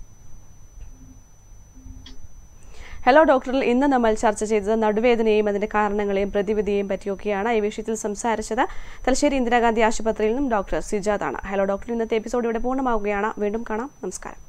Speaker 1: hello ഡോക്ടറിൽ ഇന്ന് നമ്മൾ ചർച്ച ചെയ്തത് നടുവേദനയെയും അതിന്റെ കാരണങ്ങളെയും പ്രതിവിധിയെയും പറ്റിയൊക്കെയാണ് ഈ വിഷയത്തിൽ സംസാരിച്ചത് തലശ്ശേരി ഇന്ദിരാഗാന്ധി ആശുപത്രിയിൽ നിന്നും ഡോക്ടർ സിജാദാണ് ഹലോ ഡോക്ടർ ഇന്നത്തെ എപ്പിസോഡ് ഇവിടെ പൂർണ്ണമാവുകയാണ് വീണ്ടും കാണാം നമസ്കാരം